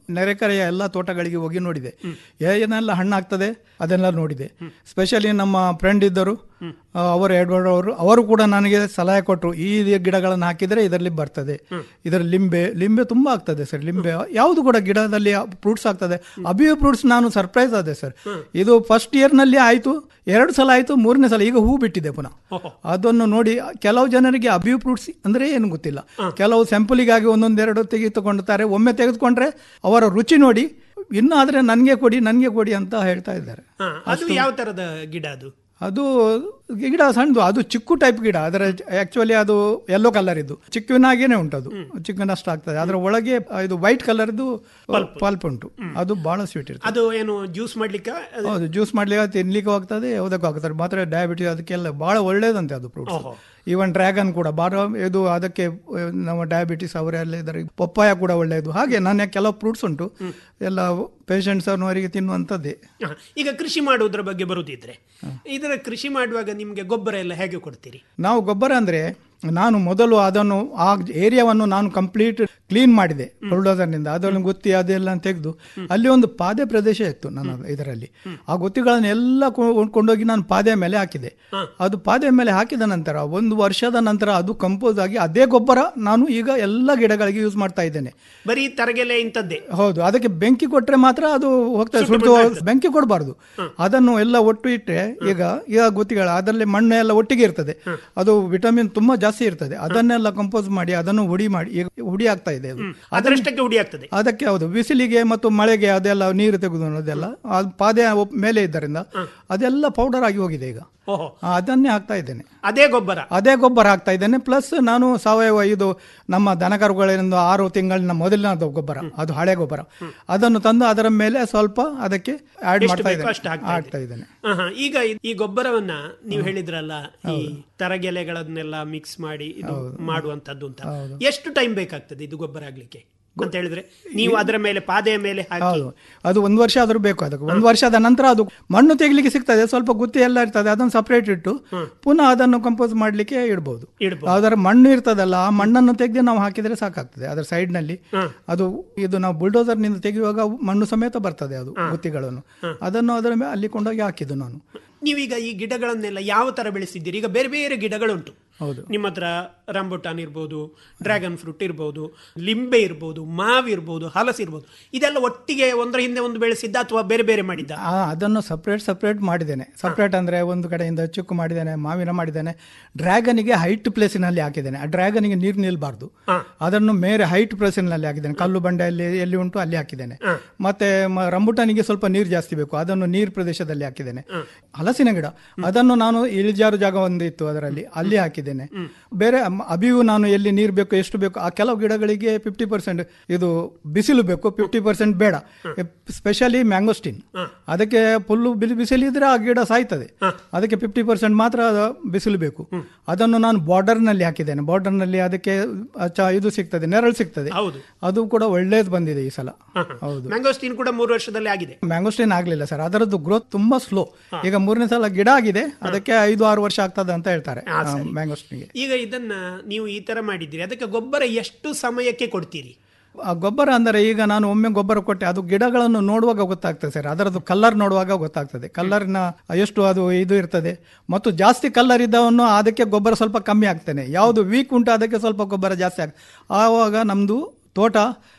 ನೆರೆಕರೆಯ ಎಲ್ಲ ತೋಟಗಳಿಗೆ ಹೋಗಿ ನೋಡಿದೆ ಏನೆಲ್ಲ ಹಣ್ಣಾಗ್ತದೆ ಅದೆಲ್ಲ ನೋಡಿದೆ ಸ್ಪೆಷಲಿ ನಮ್ಮ ಫ್ರೆಂಡ್ ಇದ್ದರು ಆ, ಅವರು ಎಡ್ವರ್ಡ್ ಅವರು ಅವರು ಕೂಡ ನನಗೆ ಸಲಹೆ ಕೊಟ್ಟರು ಈ ಗಿಡಗಳನ್ನು ಹಾಕಿದರೆ ಇದರಲ್ಲಿ ಬರ್ತದೆ ಇದರ ಲಿಂಬೆ ಲಿಂಬೆ ತುಂಬಾ ಆಗ್ತದೆ ಸರ್ ಲಿಂಬೆ ಯಾವುದು ಕೂಡ ಗಿಡದಲ್ಲಿ ಫ್ರೂಟ್ಸ್ ಆಗ್ತದೆ ಅಬಿಯೋ ಫ್ರೂಟ್ಸ್ ನಾನು ಸರ್ಪ್ರೈಸ್ ಆದೆ ಸರ್ ಇದು ಫಸ್ಟ್ ಇಯರ್ನಲ್ಲಿ ಆಯಿತು ಎರಡು ಸಲ ಆಯಿತು ಮೂರನೇ ಸಲ ಈಗ ಹೂ ಬಿಟ್ಟಿದೆ ಪುನಃ ಅದನ್ನು ನೋಡಿ ಕೆಲವು ಜನರಿಗೆ ಅಬಿಯು ಫ್ರೂಟ್ಸ್ ಅಂದ್ರೆ ಏನು ಗೊತ್ತಿಲ್ಲ ಕೆಲವು ಸ್ಯಾಂಪಲಿಗಾಗಿ ಒಂದೊಂದೆರಡು ತೆಗೆದುಕೊಂಡ್ತಾರೆ ಒಮ್ಮೆ ತೆಗೆದುಕೊಂಡ್ರೆ ಅವರ ರುಚಿ ನೋಡಿ ಇನ್ನು ಆದ್ರೆ ನನಗೆ ಕೊಡಿ ನನಗೆ ಕೊಡಿ ಅಂತ ಹೇಳ್ತಾ ಇದ್ದಾರೆ ಹಾ, ಅದು ಯಾವ ತರದ ಗಿಡ ಅದು ಅದು ಗಿಡ ಸಣ್ಣದು ಅದು ಚಿಕ್ಕು ಟೈಪ್ ಗಿಡ ಅದರ ಆಕ್ಚುಲಿ ಅದು ಯೆಲ್ಲೋ ಕಲರ್ ಇದ್ದು ಚಿಕ್ಕುವಿನಾಗೇನೆ ಉಂಟು ಅದು ಚಿಕ್ಕನಷ್ಟು ಆಗ್ತದೆ ಅದರ ಒಳಗೆ ಇದು ವೈಟ್ ಕಲರ್ದು ಪಲ್ಪ್ ಉಂಟು ಅದು ಬಹಳ ಸ್ವೀಟ್ ಇರ್ತದೆ ಅದು ಏನು ಜ್ಯೂಸ್ ಮಾಡ್ಲಿಕ್ಕ ಹೌದು ಜ್ಯೂಸ್ ಮಾಡ್ಲಿಕ್ಕೆ ತಿನ್ಲಿಕ್ಕೂ ಆಗ್ತದೆ ಯಾವುದಕ್ಕೂ ಆಗ್ತದೆ ಮಾತ್ರ ಡಯಾಬಿಟಿಸ್ ಅದಕ್ಕೆಲ್ಲ ಬಹಳ ಒಳ್ಳೇದಂತೆ ಅದು ಫ್ರೂಟ್ಸ್ ಓಹೋ. ಈವನ್ ಡ್ರ್ಯಾಗನ್ ಕೂಡ ಬಾರ ಇದು ಅದಕ್ಕೆ ಆ, ನಮ್ಮ ಡಯಾಬಿಟಿಸ್ ಅವರೆಲ್ಲ ಇದ್ದಾರೆ ಪಪ್ಪಾಯ ಕೂಡ ಒಳ್ಳೆಯದು ಹಾಗೆ ನನ್ನ ಕೆಲವು ಫ್ರೂಟ್ಸ್ ಉಂಟು ಎಲ್ಲ ಪೇಷಂಟ್ಸ್ ಅವರಿಗೆ ತಿನ್ನುವಂಥದ್ದೇ ಹಾ, ಈಗ ಕೃಷಿ ಮಾಡುವುದರ ಬಗ್ಗೆ ಬರುದಿದ್ರೆ ಇದರ ಕೃಷಿ ಮಾಡುವಾಗ ನಿಮ್ಗೆ ಗೊಬ್ಬರ ಎಲ್ಲ ಹೇಗೆ ಕೊಡ್ತೀರಿ ನಾವು ಗೊಬ್ಬರ ಅಂದ್ರೆ ನಾನು ಮೊದಲು ಅದನ್ನು ಆ ಏರಿಯಾವನ್ನು ನಾನು ಕಂಪ್ಲೀಟ್ ಕ್ಲೀನ್ ಮಾಡಿದೆ ಬುಲ್ಡೋಸರ್ನಿಂದ ಅದನ್ನು ಗುತ್ತಿ ಅದೆಲ್ಲ ತೆಗೆದು ಅಲ್ಲಿ ಒಂದು ಪಾದೆ ಪ್ರದೇಶ ಇತ್ತು ನನ್ನ ಇದರಲ್ಲಿ ಆ ಗುತ್ತಿಗಳನ್ನೆಲ್ಲ ಕೊ- ಕೊಂಡೋಗಿ ನಾನು ಪಾದೆ ಮೇಲೆ ಹಾಕಿದೆ ಅದು ಪಾದೆ ಮೇಲೆ ಹಾಕಿದ ನಂತರ ಒಂದು ವರ್ಷದ ನಂತರ ಅದು ಕಂಪೋಸ್ ಆಗಿ ಅದೇ ಗೊಬ್ಬರ ನಾನು ಈಗ ಎಲ್ಲ ಗಿಡಗಳಿಗೆ ಯೂಸ್ ಮಾಡ್ತಾ ಇದ್ದೇನೆ ಬರೀ ತರಗೆಲೆ ಇಂಥದ್ದೇ ಹೌದು ಅದಕ್ಕೆ ಬೆಂಕಿ ಕೊಟ್ರೆ ಮಾತ್ರ ಅದು ಹೋಗ್ತದೆ ಸುಟ್ಟು ಬೆಂಕಿ ಕೊಡಬಾರ್ದು ಅದನ್ನು ಎಲ್ಲ ಒಟ್ಟು ಇಟ್ಟರೆ ಈಗ ಈಗ ಗೊತ್ತಿಗಳ ಅದರಲ್ಲಿ ಮಣ್ಣು ಎಲ್ಲ ಒಟ್ಟಿಗೆ ಇರ್ತದೆ ಅದು ವಿಟಮಿನ್ ತುಂಬಾ ಜಾಸ್ತಿ ಇರ್ತದೆ ಅದನ್ನೆಲ್ಲ ಕಂಪೋಸ್ ಮಾಡಿ ಅದನ್ನು ಹುಡಿ ಮಾಡಿ ಈಗ ಹುಡಿ ಆಗ್ತಾ ಇದೆ ಅದು ಅದರಷ್ಟಕ್ಕೆ ಹುಡಿ ಆಗ್ತದೆ ಅದಕ್ಕೆ ಹೌದು ಬಿಸಿಲಿಗೆ ಮತ್ತು ಮಳೆಗೆ ಅದೆಲ್ಲ ನೀರು ತೆಗೆದು ಅದೆಲ್ಲ ಅದು ಪಾದೆ ಒಪ್- ಮೇಲೆ ಇದ್ದರಿಂದ ಅದೆಲ್ಲ ಪೌಡರ್ ಆಗಿ ಹೋಗಿದೆ ಈಗ ಓಹೋ ಆ, ಅದನ್ನೇ ಹಾಕ್ತಾ ಇದ್ದೇನೆ ಅದೇ ಗೊಬ್ಬರ ಅದೇ ಗೊಬ್ಬರ ಹಾಕ್ತಾ ಇದ್ದೇನೆ ಪ್ಲಸ್ ನಾನು ಸಾವಯವ ಇದು ನಮ್ಮ ದನಕರುಗಳಿಂದ ಆರು ತಿಂಗಳಿನ ಮೊದಲಿನ ಗೊಬ್ಬರ ಅದು ಹಳೆ ಗೊಬ್ಬರ ಅದನ್ನು ತಂದು ಅದರ ಮೇಲೆ ಸ್ವಲ್ಪ ಅದಕ್ಕೆ ಆಡ್ ಎಷ್ಟು ಮಾಡ್ತಾ ಬೇಕೋ ಇದ್ದೇನೆ ಅಷ್ಟು ಹಾಕ್ತಾ ಹಾಕ್ತಾ ಇದ್ದೇನೆ ಆಹಾ, ಈಗ ಇದ್- ಈ ಗೊಬ್ಬರವನ್ನ ನೀವು ಹೇಳಿದ್ರಲ್ಲ ಈ ತರಗೆಲೆಗಳನ್ನೆಲ್ಲ ಮಿಕ್ಸ್ ಮಾಡಿ ಇದು ಮಾಡುವಂತದ್ದು ಅಂತ ಎಷ್ಟು ಟೈಮ್ ಬೇಕಾಗ್ತದೆ ಇದು ಗೊಬ್ಬರ ಆಗ್ಲಿಕ್ಕೆ ಅಂತ ಹೇಳಿದ್ರೆ ನೀವು ಅದರ ಮೇಲೆ ಪಾದೆಯ ಮೇಲೆ ಹಾಕಿ ಹೌದು ಅದು ಒಂದು ವರ್ಷ ಆದ್ರೂ ಬೇಕು ಅದಕ್ಕೆ ಒಂದು ವರ್ಷದ ನಂತರ ಅದು ಮಣ್ಣು ತೆಗಿಲಿಕ್ಕೆ ಸಿಗ್ತದೆ ಸ್ವಲ್ಪ ಗುತ್ತಿ ಎಲ್ಲ ಇರ್ತದೆ ಅದನ್ನು ಸಪರೇಟ್ ಇಟ್ಟು ಪುನಃ ಅದನ್ನು ಕಂಪೋಸ್ ಮಾಡ್ಲಿಕ್ಕೆ ಇಡ್ಬೋದು ಇಡ್ಬೋದು. ಅದರ ಮಣ್ಣು ಇರ್ತದಲ್ಲ ಆ ಮಣ್ಣನ್ನು ತೆಗೆದು ನಾವು ಹಾಕಿದ್ರೆ ಸಾಕಾಗ್ತದೆ ಅದರ ಸೈಡ್ ನಲ್ಲಿ ಅದು ಇದು ನಾವು ಬುಲ್ಡೋಸರ್ ನಿಂದ ತೆಗೆಯುವಾಗ ಮಣ್ಣು ಸಮೇತ ಬರ್ತದೆ ಅದು ಗುತ್ತಿಗಳನ್ನು ಅದನ್ನು ಅದರ ಮೇಲೆ ಅಲ್ಲಿ ಕೊಂಡೋಗಿ ಹಾಕಿದ್ದು ನಾನು ನೀವೀಗ ಈ ಗಿಡಗಳನ್ನೆಲ್ಲ ಯಾವ ತರ ಬೆಳೆಸಿದ್ದೀರಿ ಈಗ ಬೇರೆ ಬೇರೆ ಗಿಡಗಳುಂಟು ಹೌದು ನಿಮ್ಮ ಹತ್ರ ರಂಬುಟಾನ್ ಇರ್ಬೋದು ಡ್ರ್ಯಾಗನ್ ಫ್ರೂಟ್ ಇರ್ಬೋದು ಲಿಂಬೆ ಇರ್ಬೋದು ಮಾವ್ ಇರ್ಬೋದು ಹಲಸು ಇರ್ಬೋದು ಇದೆಲ್ಲ ಒಟ್ಟಿಗೆ ಒಂದರ ಹಿಂದೆ ಒಂದು ಬೆಳೆಸಿದ್ದ ಅಥವಾ ಬೇರೆ ಬೇರೆ ಮಾಡಿದ್ದ ಆ, ಅದನ್ನು ಸಪ್ರೇಟ್ ಸಪ್ರೇಟ್ ಮಾಡಿದ್ದೇನೆ ಸಪ್ರೇಟ್ ಅಂದ್ರೆ ಒಂದು ಕಡೆಯಿಂದ ಚಿಕ್ಕು ಮಾಡಿದ್ದೇನೆ ಮಾವಿನ ಮಾಡಿದ್ದೇನೆ ಡ್ರ್ಯಾಗನಿಗೆ ಹೈಟ್ ಪ್ಲೇಸಿನಲ್ಲಿ ಹಾಕಿದ್ದೇನೆ ಆ ಡ್ರ್ಯಾಗನಿಗೆ ನೀರು ನಿಲ್ಬಾರ್ದು ಅದನ್ನು ಮೇರೆ ಹೈಟ್ ಪ್ಲೇಸಿನಲ್ಲಿ ಹಾಕಿದ್ದೇನೆ ಕಲ್ಲು ಬಂಡೆಯಲ್ಲಿ ಎಲ್ಲಿ ಉಂಟು ಅಲ್ಲಿ ಹಾಕಿದ್ದೇನೆ ಮತ್ತೆ ಮ- ರಂಬುಟಾನಿಗೆ ಸ್ವಲ್ಪ ನೀರು ಜಾಸ್ತಿ ಬೇಕು ಅದನ್ನು ನೀರು ಪ್ರದೇಶದಲ್ಲಿ ಹಾಕಿದ್ದೇನೆ ಹಲಸಿನ ಗಿಡ ಅದನ್ನು ನಾನು ಇಳಿಜಾರು ಜಾಗ ಒಂದು ಇತ್ತು ಅದರಲ್ಲಿ ಅಲ್ಲಿ ಹಾಕಿದ್ದೇನೆ ಬೇರೆ ಅಮ್- ಅಬಿಯು ನಾನು ಎಲ್ಲಿ ನೀರು ಬೇಕು ಎಷ್ಟು ಬೇಕು ಆ ಕೆಲವು ಗಿಡಗಳಿಗೆ ಫಿಫ್ಟಿ ಪರ್ಸೆಂಟ್ ಇದು ಬಿಸಿಲು ಬೇಕು ಫಿಫ್ಟಿ ಪರ್ಸೆಂಟ್ ಬೇಡ ಸ್ಪೆಷಲಿ ಮ್ಯಾಂಗೋಸ್ಟಿನ್ ಅದಕ್ಕೆ ಫುಲ್ಲು ಬಿಸಿ ಬಿಸಿಲಿದ್ರೆ ಆ ಗಿಡ ಸಾಯ್ತದೆ ಅದಕ್ಕೆ ಫಿಫ್ಟಿ ಪರ್ಸೆಂಟ್ ಮಾತ್ರ ಅದು ಬಿಸಿಲು ಬೇಕು ಅದನ್ನು ನಾನು ಬಾರ್ಡರ್ ನಲ್ಲಿ ಹಾಕಿದ್ದೇನೆ ಬಾರ್ಡರ್ ನಲ್ಲಿ ಅದಕ್ಕೆ ಚ- ಇದು ಸಿಗ್ತದೆ ನೆರಳು ಸಿಗ್ತದೆ ಹೌದು ಅದು ಕೂಡ ಒಳ್ಳೇದು ಬಂದಿದೆ ಈ ಸಲ ಹೌದು ಮ್ಯಾಂಗೋಸ್ಟೀನ್ ಕೂಡ ಮೂರು ವರ್ಷದಲ್ಲಿ ಆಗಿದೆ ಮ್ಯಾಂಗೋಸ್ಟೇನ್ ಆಗ್ಲಿಲ್ಲ ಸರ್ ಅದರದ್ದು ಗ್ರೋತ್ ತುಂಬಾ ಸ್ಲೋ ಈಗ ಮೂರನೇ ಸಲ ಗಿಡ ಆಗಿದೆ ಅದಕ್ಕೆ ಐದು ಆರು ವರ್ಷ ಆಗ್ತದೆ ಅಂತ ಹೇಳ್ತಾರೆ ಮ್ಯಾಂಗೋಸ್ಟಿನ್ಗೆ ಈಗ ಇದನ್ನ ನೀವು ಈ ತರ ಮಾಡಿದ್ದೀರಿ ಅದಕ್ಕೆ ಗೊಬ್ಬರ ಎಷ್ಟು ಸಮಯಕ್ಕೆ ಕೊಡ್ತೀರಿ ಆ ಗೊಬ್ಬರ ಅಂದರೆ ಈಗ ನಾನು ಒಮ್ಮೆ ಗೊಬ್ಬರ ಕೊಟ್ಟೆ ಅದು ಗಿಡಗಳನ್ನು ನೋಡುವಾಗ ಗೊತ್ತಾಗ್ತದೆ ಸರ್ ಅದರದ್ದು ಕಲ್ಲರ್ ನೋಡುವಾಗ ಗೊತ್ತಾಗ್ತದೆ ಕಲ್ಲರ್ನ ಎಷ್ಟು ಅದು ಇದು ಇರ್ತದೆ ಮತ್ತು ಜಾಸ್ತಿ ಕಲ್ಲರ್ ಇದ್ದವನ್ನು ಅದಕ್ಕೆ ಗೊಬ್ಬರ ಸ್ವಲ್ಪ ಕಮ್ಮಿ ಆಗ್ತೇನೆ ಯಾವುದು ವೀಕ್ ಉಂಟು ಅದಕ್ಕೆ ಸ್ವಲ್ಪ ಗೊಬ್ಬರ ಜಾಸ್ತಿ ಆಗ್ತದೆ ಆವಾಗ ನಮ್ದು ತೋಟ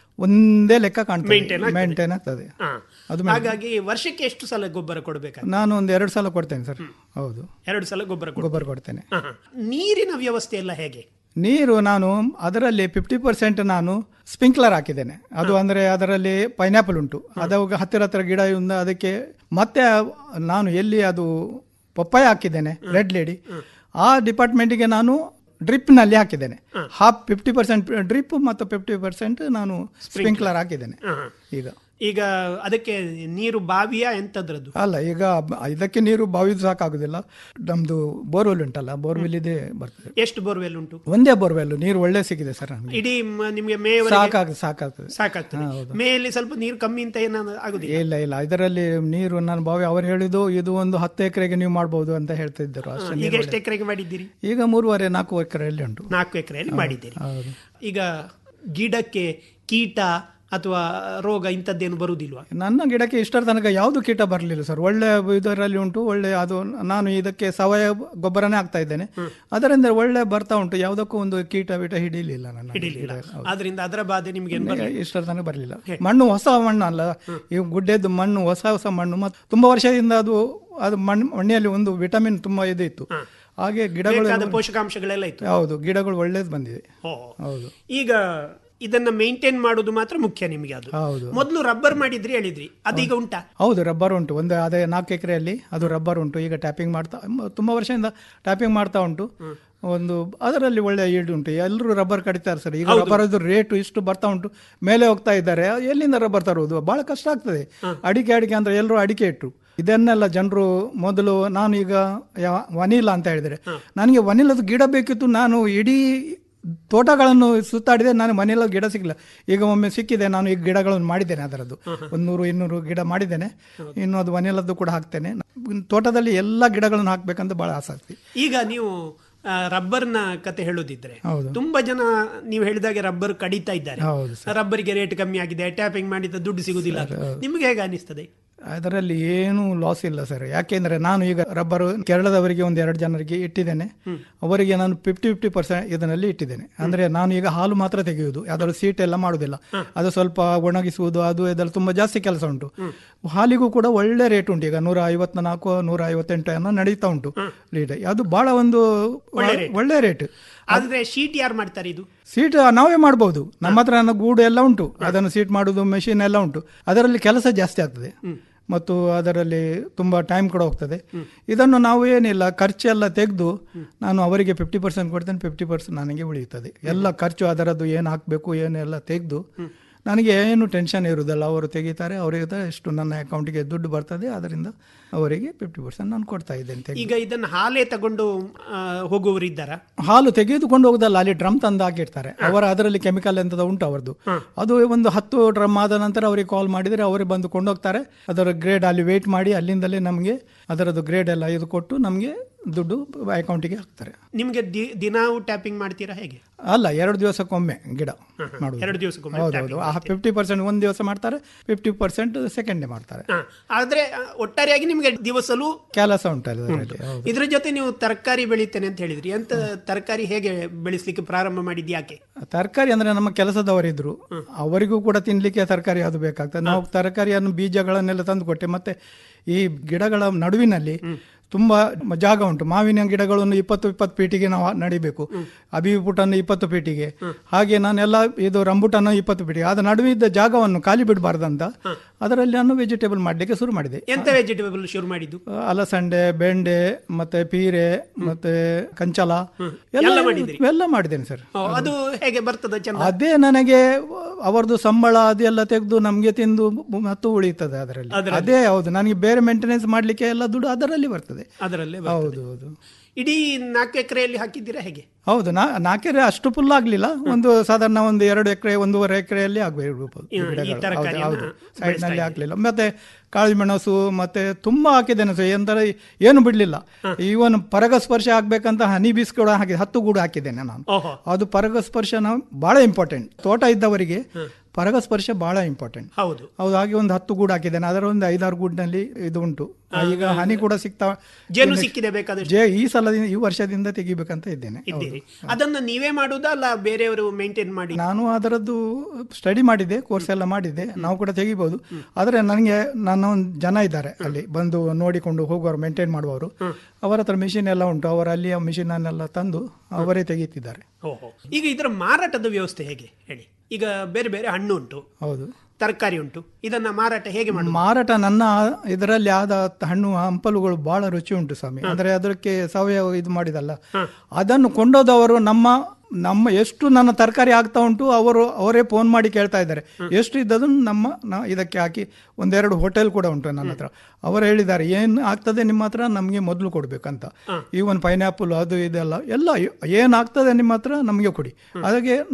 ಒಂದೇ ಲೆಕ್ಕ ಕಾಣ್ತದೆ Maintain ಆಗ್ತದೆ. ಮೇಂಟೈನ್ ಆಗ್ತದೆ ಹಾ. ಅದು ಹಾಗಾಗಿ ವರ್ಷಕ್ಕೆ ಎಷ್ಟು ಸಲ ಗೊಬ್ಬರ ಕೊಡಬೇಕು ನಾನು ಒಂದು ಎರಡು ಸಲ ಕೊಡ್ತೇನೆ ಸರ್ ಹೌದು ಎರಡು ಸಲ ಗೊಬ್ಬರ ಕೊಡ್ತೀರಿ. ಗೊಬ್ಬರ ಕೊಡ್ತೇನೆ ಹಾ, ಹಾ. ನೀರಿನ ವ್ಯವಸ್ಥೆ ಎಲ್ಲ ಹೇಗೆ ನೀರು ನಾನು ಅದರಲ್ಲಿ ಫಿಫ್ಟಿ ಪರ್ಸೆಂಟ್ ನಾನು ಸ್ಪ್ರಿಂಕ್ಲರ್ ಹಾಕಿದ್ದೇನೆ ಅದು ಅಂದ್ರೆ ಅದರಲ್ಲಿ ಪೈನಾಪಲ್ ಉಂಟು ಅದು ಹತ್ತಿರ ಹತ್ತಿರ ಗಿಡ ಇಂದ ಅದಕ್ಕೆ ಮತ್ತೆ ನಾನು ಎಲ್ಲಿ ಅದು ಪಪ್ಪಾಯ ಹಾಕಿದ್ದೇನೆ ರೆಡ್ ಲೇಡಿ ಆ ಡಿಪಾರ್ಟ್ಮೆಂಟ್ಗೆ ನಾನು ಡ್ರಿಪ್ ನಲ್ಲಿ ಹಾಕಿದ್ದೇನೆ ಹಾಫ್ ಫಿಫ್ಟಿ ಪರ್ಸೆಂಟ್ ಡ್ರಿಪ್ ಮತ್ತು ಫಿಫ್ಟಿ ಪರ್ಸೆಂಟ್ ನಾನು ಸ್ಪ್ರಿಂಕ್ಲರ್ ಹಾಕಿದ್ದೇನೆ ಹಾ, ಹಾ. ಈಗ ಈಗ ಅದಕ್ಕೆ ನೀರು ಬಾವಿಯ ಎಂತದ್ರದ್ದು ಅಲ್ಲ ಈಗ ಬ- ಇದಕ್ಕೆ ನೀರು ಬಾವಿದು ಸಾಕಾಗುದಿಲ್ಲ ನಮ್ದು ಬೋರ್ವೆಲ್ ಉಂಟಲ್ಲ ಬೋರ್ವೆಲ್ ಇದೆ ಬರ್ತದೆ ಎಷ್ಟು ಬೋರ್ವೆಲ್ ಉಂಟು ಒಂದೇ ಬೋರ್ವೆಲ್ ನೀರು ಒಳ್ಳೆ ಸಿಕ್ಕಿದೆ ಸರ್ ನಮಗೆ ಇಡೀ ಮ- ನಿಮ್ಗೆ ಮೇ ಸಾಕಾಗ ಸಾಕಾಗ್ತದೆ ಸಾಕಾಗ್ತದೆ ಹಾ, ಹೌದು. ಮೇಯಲ್ಲಿ ಸ್ವಲ್ಪ ನೀರು ಕಮ್ಮಿ ಅಂತ ಏನಾದ್ರು ಆಗುದಿಲ್ಲ ಇಲ್ಲ ಇಲ್ಲ ಇದರಲ್ಲಿ ನೀರು ನಾನು ಬಾವಿ ಅವರು ಹೇಳಿದ್ದು ಇದು ಒಂದು ಹತ್ತು ಎಕರೆಗೆ ನೀವು ಮಾಡಬಹುದು ಅಂತ ಹೇಳ್ತಾ ಇದ್ದರು ಅಷ್ಟೇ ಈಗ ನೀರು ಎಷ್ಟು ಎಕರೆಗೆ ಮಾಡಿದ್ದೀರಿ ಒಳ್ಳೆ- ಈಗ ಮೂರುವರೆ ನಾಲ್ಕು ಎಕರೆಯಲ್ಲಿ ಉಂಟು ನಾಲ್ಕು ಎಕರೆಯಲ್ಲಿ ಮಾಡಿದ್ದೀರಿ ಹೌದು ಈಗ ಗಿಡಕ್ಕೆ ಕೀಟ ಅಥವಾ ರೋಗ ಇಂಥದ್ದೇನು ಬರುವುದಿಲ್ವಾ ನನ್ನ ಗಿಡಕ್ಕೆ ಇಷ್ಟರ ತನಕ ಯಾವುದು ಕೀಟ ಬರಲಿಲ್ಲ ಸರ್ ಒಳ್ಳೆ ಇದರಲ್ಲಿ ಉಂಟು ಒಳ್ಳೆ ಅದು ನಾನು ಇದಕ್ಕೆ ಸಾವಯವ ಗೊಬ್ಬರನೇ ಆಗ್ತಾ ಇದ್ದೇನೆ ಅದರಿಂದ ಒಳ್ಳೆ ಬರ್ತಾ ಉಂಟು ಯಾವುದಕ್ಕೂ ಒಂದು ಕೀಟ ಬೀಟ ಹಿಡಿಲಿಲ್ಲ ನನ್ನ ಹಿಡಿಲಿಲ್ಲ ಗಿಡ. ಹೌದು. ಆದ್ರಿಂದ ಅದರ ಬಾಧೆ ನಿಮ್ಗೆ ಏನ್ ನನಗೆ ಬರ್ಲಿಲ್ಲ? ಇಷ್ಟರ ತನಕ ಬರಲಿಲ್ಲ ಮಣ್ಣು ಹೊಸ ಮಣ್ಣು ಅಲ್ಲ ಈ ಗುಡ್ಡೆದ್ದು ಮಣ್ಣು ಹೊಸ ಹೊಸ ಮಣ್ಣು ಮತ್ತು ತುಂಬಾ ವರ್ಷದಿಂದ ಅದು ಅದು ಮಣ್ಣು ಮಣ್ಣಿನಲ್ಲಿ ಒಂದು ವಿಟಮಿನ್ ತುಂಬಾ ಇದು ಇತ್ತು ಹಾಗೆ ಗಿಡಗಳು ಬೇಕಾದ ಪೋಷಕಾಂಶಗಳೆಲ್ಲ ಇತ್ತು ಹೌದು ಗಿಡಗಳು ಒಳ್ಳೇದು ಬಂದಿದೆ ಓ. ಹೌದು ಈಗ ಇದನ್ನ ಮೇಂಟೈನ್ ಮಾಡೋದು ಮಾತ್ರ ಮುಖ್ಯ ನಿಮಗೆ ಅದು ಹೌದು ಮೊದಲು ರಬ್ಬರ್ ಮಾಡಿದ್ರಿ ಹೇಳಿದ್ರಿ ಅದೀಗ ಉಂಟಾ ಹೌದು ರಬ್ಬರ್ ಉಂಟು ಒಂದು ಅದೇ ನಾಲ್ಕು ಎಕರೆಯಲ್ಲಿ ಅದು ರಬ್ಬರ್ ಉಂಟು ಈಗ ಟ್ಯಾಪಿಂಗ್ ಮಾಡ್ತಾ ಮ- ತುಂಬಾ ವರ್ಷದಿಂದ ಟ್ಯಾಪಿಂಗ್ ಮಾಡ್ತಾ ಉಂಟು ಒಂದು ಅದರಲ್ಲಿ ಒಳ್ಳೆ ಈಲ್ಡ್ ಉಂಟು ಎಲ್ಲರೂ ರಬ್ಬರ್ ಕಡಿತಾರೆ ಸರ್ ಈಗ ರಬ್ಬರ್ ರೇಟು ಇಷ್ಟು ಬರ್ತಾ ಉಂಟು ಮೇಲೆ ಹೋಗ್ತಾ ಇದ್ದಾರೆ ಎಲ್ಲಿಂದ ರಬ್ಬರ್ ತರುವುದು ಬಹಳ ಕಷ್ಟ ಆಗ್ತದೆ ಅಡಿಕೆ ಅಡಿಕೆ ಅಂದ್ರೆ ಎಲ್ಲರೂ ಅಡಿಕೆ ಇಟ್ಟರು ಇದನ್ನೆಲ್ಲ ಜನರು ಮೊದಲು ನಾನು ಈಗ ಯಾ- ವನಿಲಾ ಅಂತ ಹೇಳಿದರೆ ನನಗೆ ವನಿಲದ ಗಿಡ ಬೇಕಿತ್ತು ನಾನು ಇಡೀ ತೋಟಗಳನ್ನು ಸುತ್ತಾಡಿದೆ ನಾನು ಮನೆಯಲ್ಲ ಗಿಡ ಸಿಗಲಿಲ್ಲ ಈಗ ಒಮ್ಮೆ ಸಿಕ್ಕಿದೆ ನಾನು ಈಗ ಗಿಡಗಳನ್ನು ಮಾಡಿದ್ದೇನೆ ಅದರದ್ದು ಒಂದು ನೂರು ಇನ್ನೂರು ಗಿಡ ಮಾಡಿದ್ದೇನೆ ಇನ್ನು ಅದು ವನಿಲದ್ದು ಕೂಡ ಹಾಕ್ತೇನೆ ತೋಟದಲ್ಲಿ ಎಲ್ಲ ಗಿಡಗಳನ್ನು ಹಾಕ್ಬೇಕಂತ ಬಹಳ ಆಸಕ್ತಿ ಈಗ ನೀವು ಆ, ರಬ್ಬರ್ನ ಕತೆ ಹೇಳೋದಿದ್ರೆ ಹೌದು. ತುಂಬಾ ಜನ ನೀವು ಹೇಳಿದಾಗೆ ರಬ್ಬರ್ ಕಡಿತಾ ಇದ್ದಾರೆ ಹೌದು ರಬ್ಬರಿಗೆ ರೇಟ್ ಕಮ್ಮಿ ಆಗಿದೆ ಟ್ಯಾಪಿಂಗ್ ಮಾಡಿದ ದುಡ್ಡು ಸಿಗುದಿಲ್ಲ ಅಂತ. ನಿಮ್ಗೆ ಹೇಗೆ ಅನಿಸ್ತದೆ ಅದರಲ್ಲಿ ಏನೂ ಲಾಸ್ ಇಲ್ಲ ಸರ್ ಯಾಕೆಂದ್ರೆ ನಾನು ಈಗ ರಬ್ಬರ್ ಕೇರಳದವರಿಗೆ ಒಂದು ಎರಡು ಜನರಿಗೆ ಇಟ್ಟಿದ್ದೇನೆ ಅವರಿಗೆ ನಾನು ಫಿಫ್ಟಿ ಫಿಫ್ಟಿ ಪರ್ಸೆಂಟ್ ಇದರಲ್ಲಿ ಇಟ್ಟಿದ್ದೇನೆ ಅಂದ್ರೆ ನಾನು ಈಗ ಹಾಲು ಮಾತ್ರ ತೆಗೆಯುವುದು ಅದರ ಸೀಟ್ ಎಲ್ಲ ಮಾಡುವುದಿಲ್ಲ ಅದು ಸ್ವಲ್ಪ ಒಣಗಿಸುವುದು ಅದು ಇದೆಲ್ಲ ತುಂಬಾ ಜಾಸ್ತಿ ಕೆಲಸ ಉಂಟು ಹಾಲಿಗೂ ಕೂಡ ಒಳ್ಳೆ ರೇಟ್ ಉಂಟು ಈಗ ನೂರ ಐವತ್ನಾಲ್ಕು ನೂರ ಐವತ್ತೆಂಟು ಏನೋ ನಡೀತಾ ಉಂಟು ಲೀಟರ್ ಅದು ಬಹಳ ಒಂದು ಒಳ್ಳೆ ರೇಟ್ ಆದ್ರೆ ಶೀಟ್ ಯಾರು ಮಾಡ್ತಾರೆ ಇದು ಸೀಟ್ ನಾವೇ ಮಾಡಬಹುದು ನಮ್ಮ ಹತ್ರ ನನ್ನ ಗೂಡು ಎಲ್ಲ ಉಂಟು ಅದನ್ನು ಸೀಟ್ ಮಾಡುವುದು ಮೆಷಿನ್ ಎಲ್ಲ ಉಂಟು ಅದರಲ್ಲಿ ಕೆಲಸ ಜಾಸ್ತಿ ಆಗ್ತದೆ ಮತ್ತು ಅದರಲ್ಲಿ ತುಂಬ ಟೈಮ್ ಕೂಡ ಹೋಗ್ತದೆ ಇದನ್ನು ನಾವು ಏನಿಲ್ಲ ಖರ್ಚೆಲ್ಲ ತೆಗೆದು ನಾನು ಅವರಿಗೆ ಫಿಫ್ಟಿ ಪರ್ಸೆಂಟ್ ಕೊಡ್ತೇನೆ ಫಿಫ್ಟಿ ಪರ್ಸೆಂಟ್ ನನಗೆ ಉಳಿಯುತ್ತದೆ ಎಲ್ಲ ಖರ್ಚು ಅದರದ್ದು ಏನು ಹಾಕಬೇಕು ಏನೆಲ್ಲ ತೆಗೆದು ನನಗೆ ಏನು ಟೆನ್ಷನ್ ಇರುವುದಲ್ಲ ಅವರು ತೆಗಿತಾರೆ ಅವರಿಗೆ ಎಷ್ಟು ನನ್ನ ಅಕೌಂಟಿಗೆ ದುಡ್ಡು ಬರ್ತದೆ ಅದರಿಂದ ಅವರಿಗೆ ಫಿಫ್ಟಿ ಪರ್ಸೆಂಟ್ ನಾನು ಕೊಡ್ತಾ ಇದ್ದೇನೆ ತೆಗೆದು. ಈಗ ಇದನ್ನ ಹಾಲೇ ತಗೊಂಡು ಆ, ಹೋಗುವವರು ಇದ್ದಾರಾ ಹಾಲು ತೆಗೆದುಕೊಂಡು ಹೋಗುದಲ್ಲ ಅಲ್ಲಿ ಡ್ರಮ್ ತಂದು ಹಾಕಿರ್ತಾರೆ ಅವರ ಅದರಲ್ಲಿ ಕೆಮಿಕಲ್ ಎಂತದ ಉಂಟು ಅವರದ್ದು ಅದು ಒಂದು ಹತ್ತು ಡ್ರಮ್ ಆದ ನಂತರ ಅವರಿಗೆ ಕಾಲ್ ಮಾಡಿದರೆ ಅವರೇ ಬಂದು ಕೊಂಡೋಗ್ತಾರೆ ಅದರ ಗ್ರೇಡ್ ಅಲ್ಲಿ ವೇಟ್ ಮಾಡಿ ಅಲ್ಲಿಂದಲೇ ನಮಗೆ ಅದರದ್ದು ಗ್ರೇಡ್ ಎಲ್ಲ ಇದು ಕೊಟ್ಟು ನಮಗೆ ದುಡ್ಡು ಅಕೌಂಟಿಗೆ ಹಾಕ್ತಾರೆ ನಿಮ್ಗೆ ದಿ- ದಿನಾವು ಟ್ಯಾಪಿಂಗ್ ಮಾಡ್ತೀರಾ ಹೇಗೆ ಅಲ್ಲ ಎರಡು ದಿವಸಕ್ಕೊಮ್ಮೆ ಗಿಡ ಮಾಡುದು ಎರಡು ದಿವಸಕ್ಕೊಮ್ಮೆ ಹೌದೌದು ಆ ಫಿಫ್ಟಿ ಪರ್ಸೆಂಟ್ ಒಂದು ದಿವಸ ಮಾಡ್ತಾರೆ ಫಿಫ್ಟಿ ಪರ್ಸೆಂಟ್ ಸೆಕೆಂಡ್ ಡೇ ಮಾಡ್ತಾರೆ ಹಾ. ಆದ್ರೆ ಆ, ಒಟ್ಟಾರೆಯಾಗಿ ನಿಮ್ಗೆ ದಿವಸಲೂ ಕೆಲಸ ಉಂಟಲ್ಲ ಅದರಲ್ಲಿ ಹೌದು. ಇದ್ರ ಜೊತೆ ನೀವು ತರಕಾರಿ ಬೆಳಿತೇನೆ ಅಂತ ಹೇಳಿದ್ರಿ ಎಂತ ತರಕಾರಿ ಹೇಗೆ ಬೆಳೆಸ್ಲಿಕ್ಕೆ ಪ್ರಾರಂಭ ಮಾಡಿದ್ ಯಾಕೆ ತರಕಾರಿ ಅಂದ್ರೆ ನಮ್ಮ ಕೆಲಸದವರಿದ್ರು ಅವರಿಗೂ ಕೂಡ ತಿನ್ಲಿಕ್ಕೆ ತರಕಾರಿ ಅದು ಬೇಕಾಗ್ತದೆ ನಾವು ತರಕಾರಿಯನ್ನು ಬೀಜಗಳನ್ನೆಲ್ಲ ತಂದು ಕೊಟ್ಟೆ ಮತ್ತೆ ಈ ಗಿಡಗಳ ನಡುವಿನಲ್ಲಿ ತುಂಬಾ ಜಾಗ ಉಂಟು ಮಾವಿನ ಗಿಡಗಳನ್ನು ಇಪ್ಪತ್ತು ಇಪ್ಪತ್ತು ಫೀಟಿಗೆ ನಾವು ನಡಿಬೇಕು ಅಭಿಪುಟನ್ನು ಇಪ್ಪತ್ತು ಫೀಟಿಗೆ ಹಾಗೆ ನಾನೆಲ್ಲ ಇದು ರಂಬುಟನ್ನು ಇಪ್ಪತ್ತು ಫೀಟಿಗೆ ಅದ ನಡುವಿದ್ದ ಜಾಗವನ್ನು ಖಾಲಿ ಬಿಡಬಾರ್ದಂತ ಅದರಲ್ಲಿ ನಾನು ವೆಜಿಟೇಬಲ್ ಮಾಡಲಿಕ್ಕೆ ಶುರು ಮಾಡಿದೆ ಎಂತ ವೆಜಿಟೇಬಲ್ ಶುರು ಮಾಡಿದ್ದು ಅಲಸಂಡೆ ಬೆಂಡೆ ಮತ್ತೆ ಪೀರೆ ಮತ್ತೆ ಕಂಚಲ ಎಲ್ಲ ಮಾಡಿದ್ರಿ? ಎಲ್ಲ ಮಾಡಿದ್ದೇನೆ ಸರ್ ಓ, ಅದು ಹೇಗೆ ಬರ್ತದ ಚಂದ ಅದೇ ನನಗೆ ಅವರದ್ದು ಸಂಬಳ ಅದೆಲ್ಲ ತೆಗೆದು ನಮಗೆ ತಿಂದು ಮತ್ತು ಉಳಿಯುತ್ತದೆ ಅದರಲ್ಲಿ ಅದರಲ್ಲಿ. ಅದೇ ಹೌದು ನನಗೆ ಬೇರೆ ಮೇಂಟೆನೆನ್ಸ್ ಮಾಡ್ಲಿಕ್ಕೆ ಎಲ್ಲ ದುಡ್ಡು ಅದರಲ್ಲಿ ಬರ್ತದೆ ಅದರಲ್ಲೇ ಹೌದು ಹೌದು ಇಡೀ ನಾಲ್ಕು ಎಕರೆಯಲ್ಲಿ ಹಾಕಿದ್ದೀರಾ ಹೇಗೆ ಹೌದು ನಾ ನಾಲ್ಕೆರೆ ಅಷ್ಟು ಫುಲ್ ಆಗ್ಲಿಲ್ಲ ಒಂದು ಸಾಧಾರಣ ಒಂದು ಎರಡು ಎಕರೆ ಒಂದೂವರೆ ಎಕರೆಯಲ್ಲಿ ಆಗ್ಬೇಕು ಈ ತರಕಾರಿಯನ್ನ ಹೌದು ಬೆಳೆಸ್ತಾ ಸೈಡ್ ನಲ್ಲಿ ಹಾಕ್ಲಿಲ್ಲ ಮತ್ತೆ ಕಾಳು ಮೆಣಸು ಮತ್ತೆ ತುಂಬಾ ಹಾಕಿದ್ದೇನೆ ಸೊ ಎಂತರ ಏನು ಬಿಡ್ಲಿಲ್ಲ ಇವನ್ ಪರಗಸ್ಪರ್ಶ ಆಗ್ಬೇಕಂತ ಹನಿ ಬೀಸ್ ಕೂಡ ಹಾಕಿದೆ ಹತ್ತು ಗೂಡು ಹಾಕಿದ್ದೇನೆ ನಾನು ಓಹೋ ಅದು ಪರಗಸ್ಪರ್ಶ ನಾವು ಬಹಳ ಇಂಪಾರ್ಟೆಂಟ್ ತೋಟ ಇದ್ದವರಿಗೆ ಪರಗಸ್ಪರ್ಶ ಬಹಳ ಇಂಪಾರ್ಟೆಂಟ್ ಹೌದು ಹೌದು ಹಾಗೆ ಒಂದು ಹತ್ತು ಗೂಡು ಹಾಕಿದ್ದೇನೆ ಅದರ ಒಂದು ಐದಾರು ಗೂಡಿನಲ್ಲಿ ಇದು ಉಂಟು ಈಗ ಹನಿ ಕೂಡ ಸಿಗ್ತಾ ಜೇನು ಸಿಕ್ಕಿದೆ ಬೇಕಾದಷ್ಟು ಜೇ ಈ ಸಲದಿಂದ ಈ ವರ್ಷದಿಂದ ತೆಗಿಬೇಕಂತ ಇದ್ದೇನೆ ಇದ್ದೀರಿ ಅದನ್ನ ನೀವೇ ಮಾಡುದಾ ಅಲ್ಲ ಬೇರೆಯವರು ಮೇಂಟೈನ್ ಮಾಡಿ ನಾನು ಅದರದ್ದು ಸ್ಟಡಿ ಮಾಡಿದ್ದೆ ಕೋರ್ಸ್ ಎಲ್ಲ ಮಾಡಿದ್ದೆ ನಾವು ಕೂಡ ತೆಗಿಬಹುದು ಆದರೆ ನನಗೆ ನನ್ನ ಒಂದು ಜನ ಇದ್ದಾರೆ ಅಲ್ಲಿ ಬಂದು ನೋಡಿಕೊಂಡು ಹೋಗುವವರು ಮೇಂಟೈನ್ ಮಾಡುವವರು ಅವರ ಹತ್ರ ಮಿಷಿನ್ ಎಲ್ಲ ಉಂಟು ಅವರು ಅಲ್ಲಿ ಆ ಮಿಷಿನ್ ಅನ್ನೆಲ್ಲ ತಂದು ಅವರೇ ತೆಗೀತಿದ್ದಾರೆ ಓಹೋ ಈಗ ಇದರ ಮಾರಾಟದ ವ್ಯವಸ್ಥೆ ಹೇಗೆ ಹೇಳಿ ಈಗ ಬೇರೆ ಬೇರೆ ಹಣ್ಣು ಉಂಟು ಹೌದು ತರಕಾರಿ ಉಂಟು ಇದನ್ನ ಮಾರಾಟ ಹೇಗೆ ಮಾಡುದು ಮಾರಾಟ ನನ್ನ ಇದರಲ್ಲಿ ಆದ ಹಣ್ಣು ಹಂಪಲುಗಳು ಬಹಳ ರುಚಿ ಉಂಟು ಸ್ವಾಮಿ ಅಂದ್ರೆ ಅದಕ್ಕೆ ಸಾವಯವ ಇದು ಮಾಡಿದಲ್ಲ ಅದನ್ನು ಕೊಂಡೋದವರು ನಮ್ಮ ನಮ್ಮ ಎಷ್ಟು ನನ್ನ ತರಕಾರಿ ಆಗ್ತಾ ಉಂಟು ಅವರು ಅವರೇ ಫೋನ್ ಮಾಡಿ ಕೇಳ್ತಾ ಇದ್ದಾರೆ ಎಷ್ಟು ಇದ್ದದನ್ನು ನಮ್ಮ ನಾ- ಇದಕ್ಕೆ ಹಾಕಿ ಒಂದೆರಡು ಹೋಟೆಲ್ ಕೂಡ ಉಂಟು ನನ್ನ ಹತ್ರ ಅವರು ಹೇಳಿದ್ದಾರೆ ಏನು ಆಗ್ತದೆ ನಿಮ್ಮ ಹತ್ರ ನಮಗೆ ಮೊದಲು ಕೊಡ್ಬೇಕಂತ ಈವನ್ ಪೈನಾಪಲ್ ಅದು ಇದೆಲ್ಲ ಎಲ್ಲ ಏನು ಆಗ್ತದೆ ನಿಮ್ಮ ಹತ್ರ ನಮಗೆ ಕೊಡಿ ಅದಕ್ಕೆ ನಾನು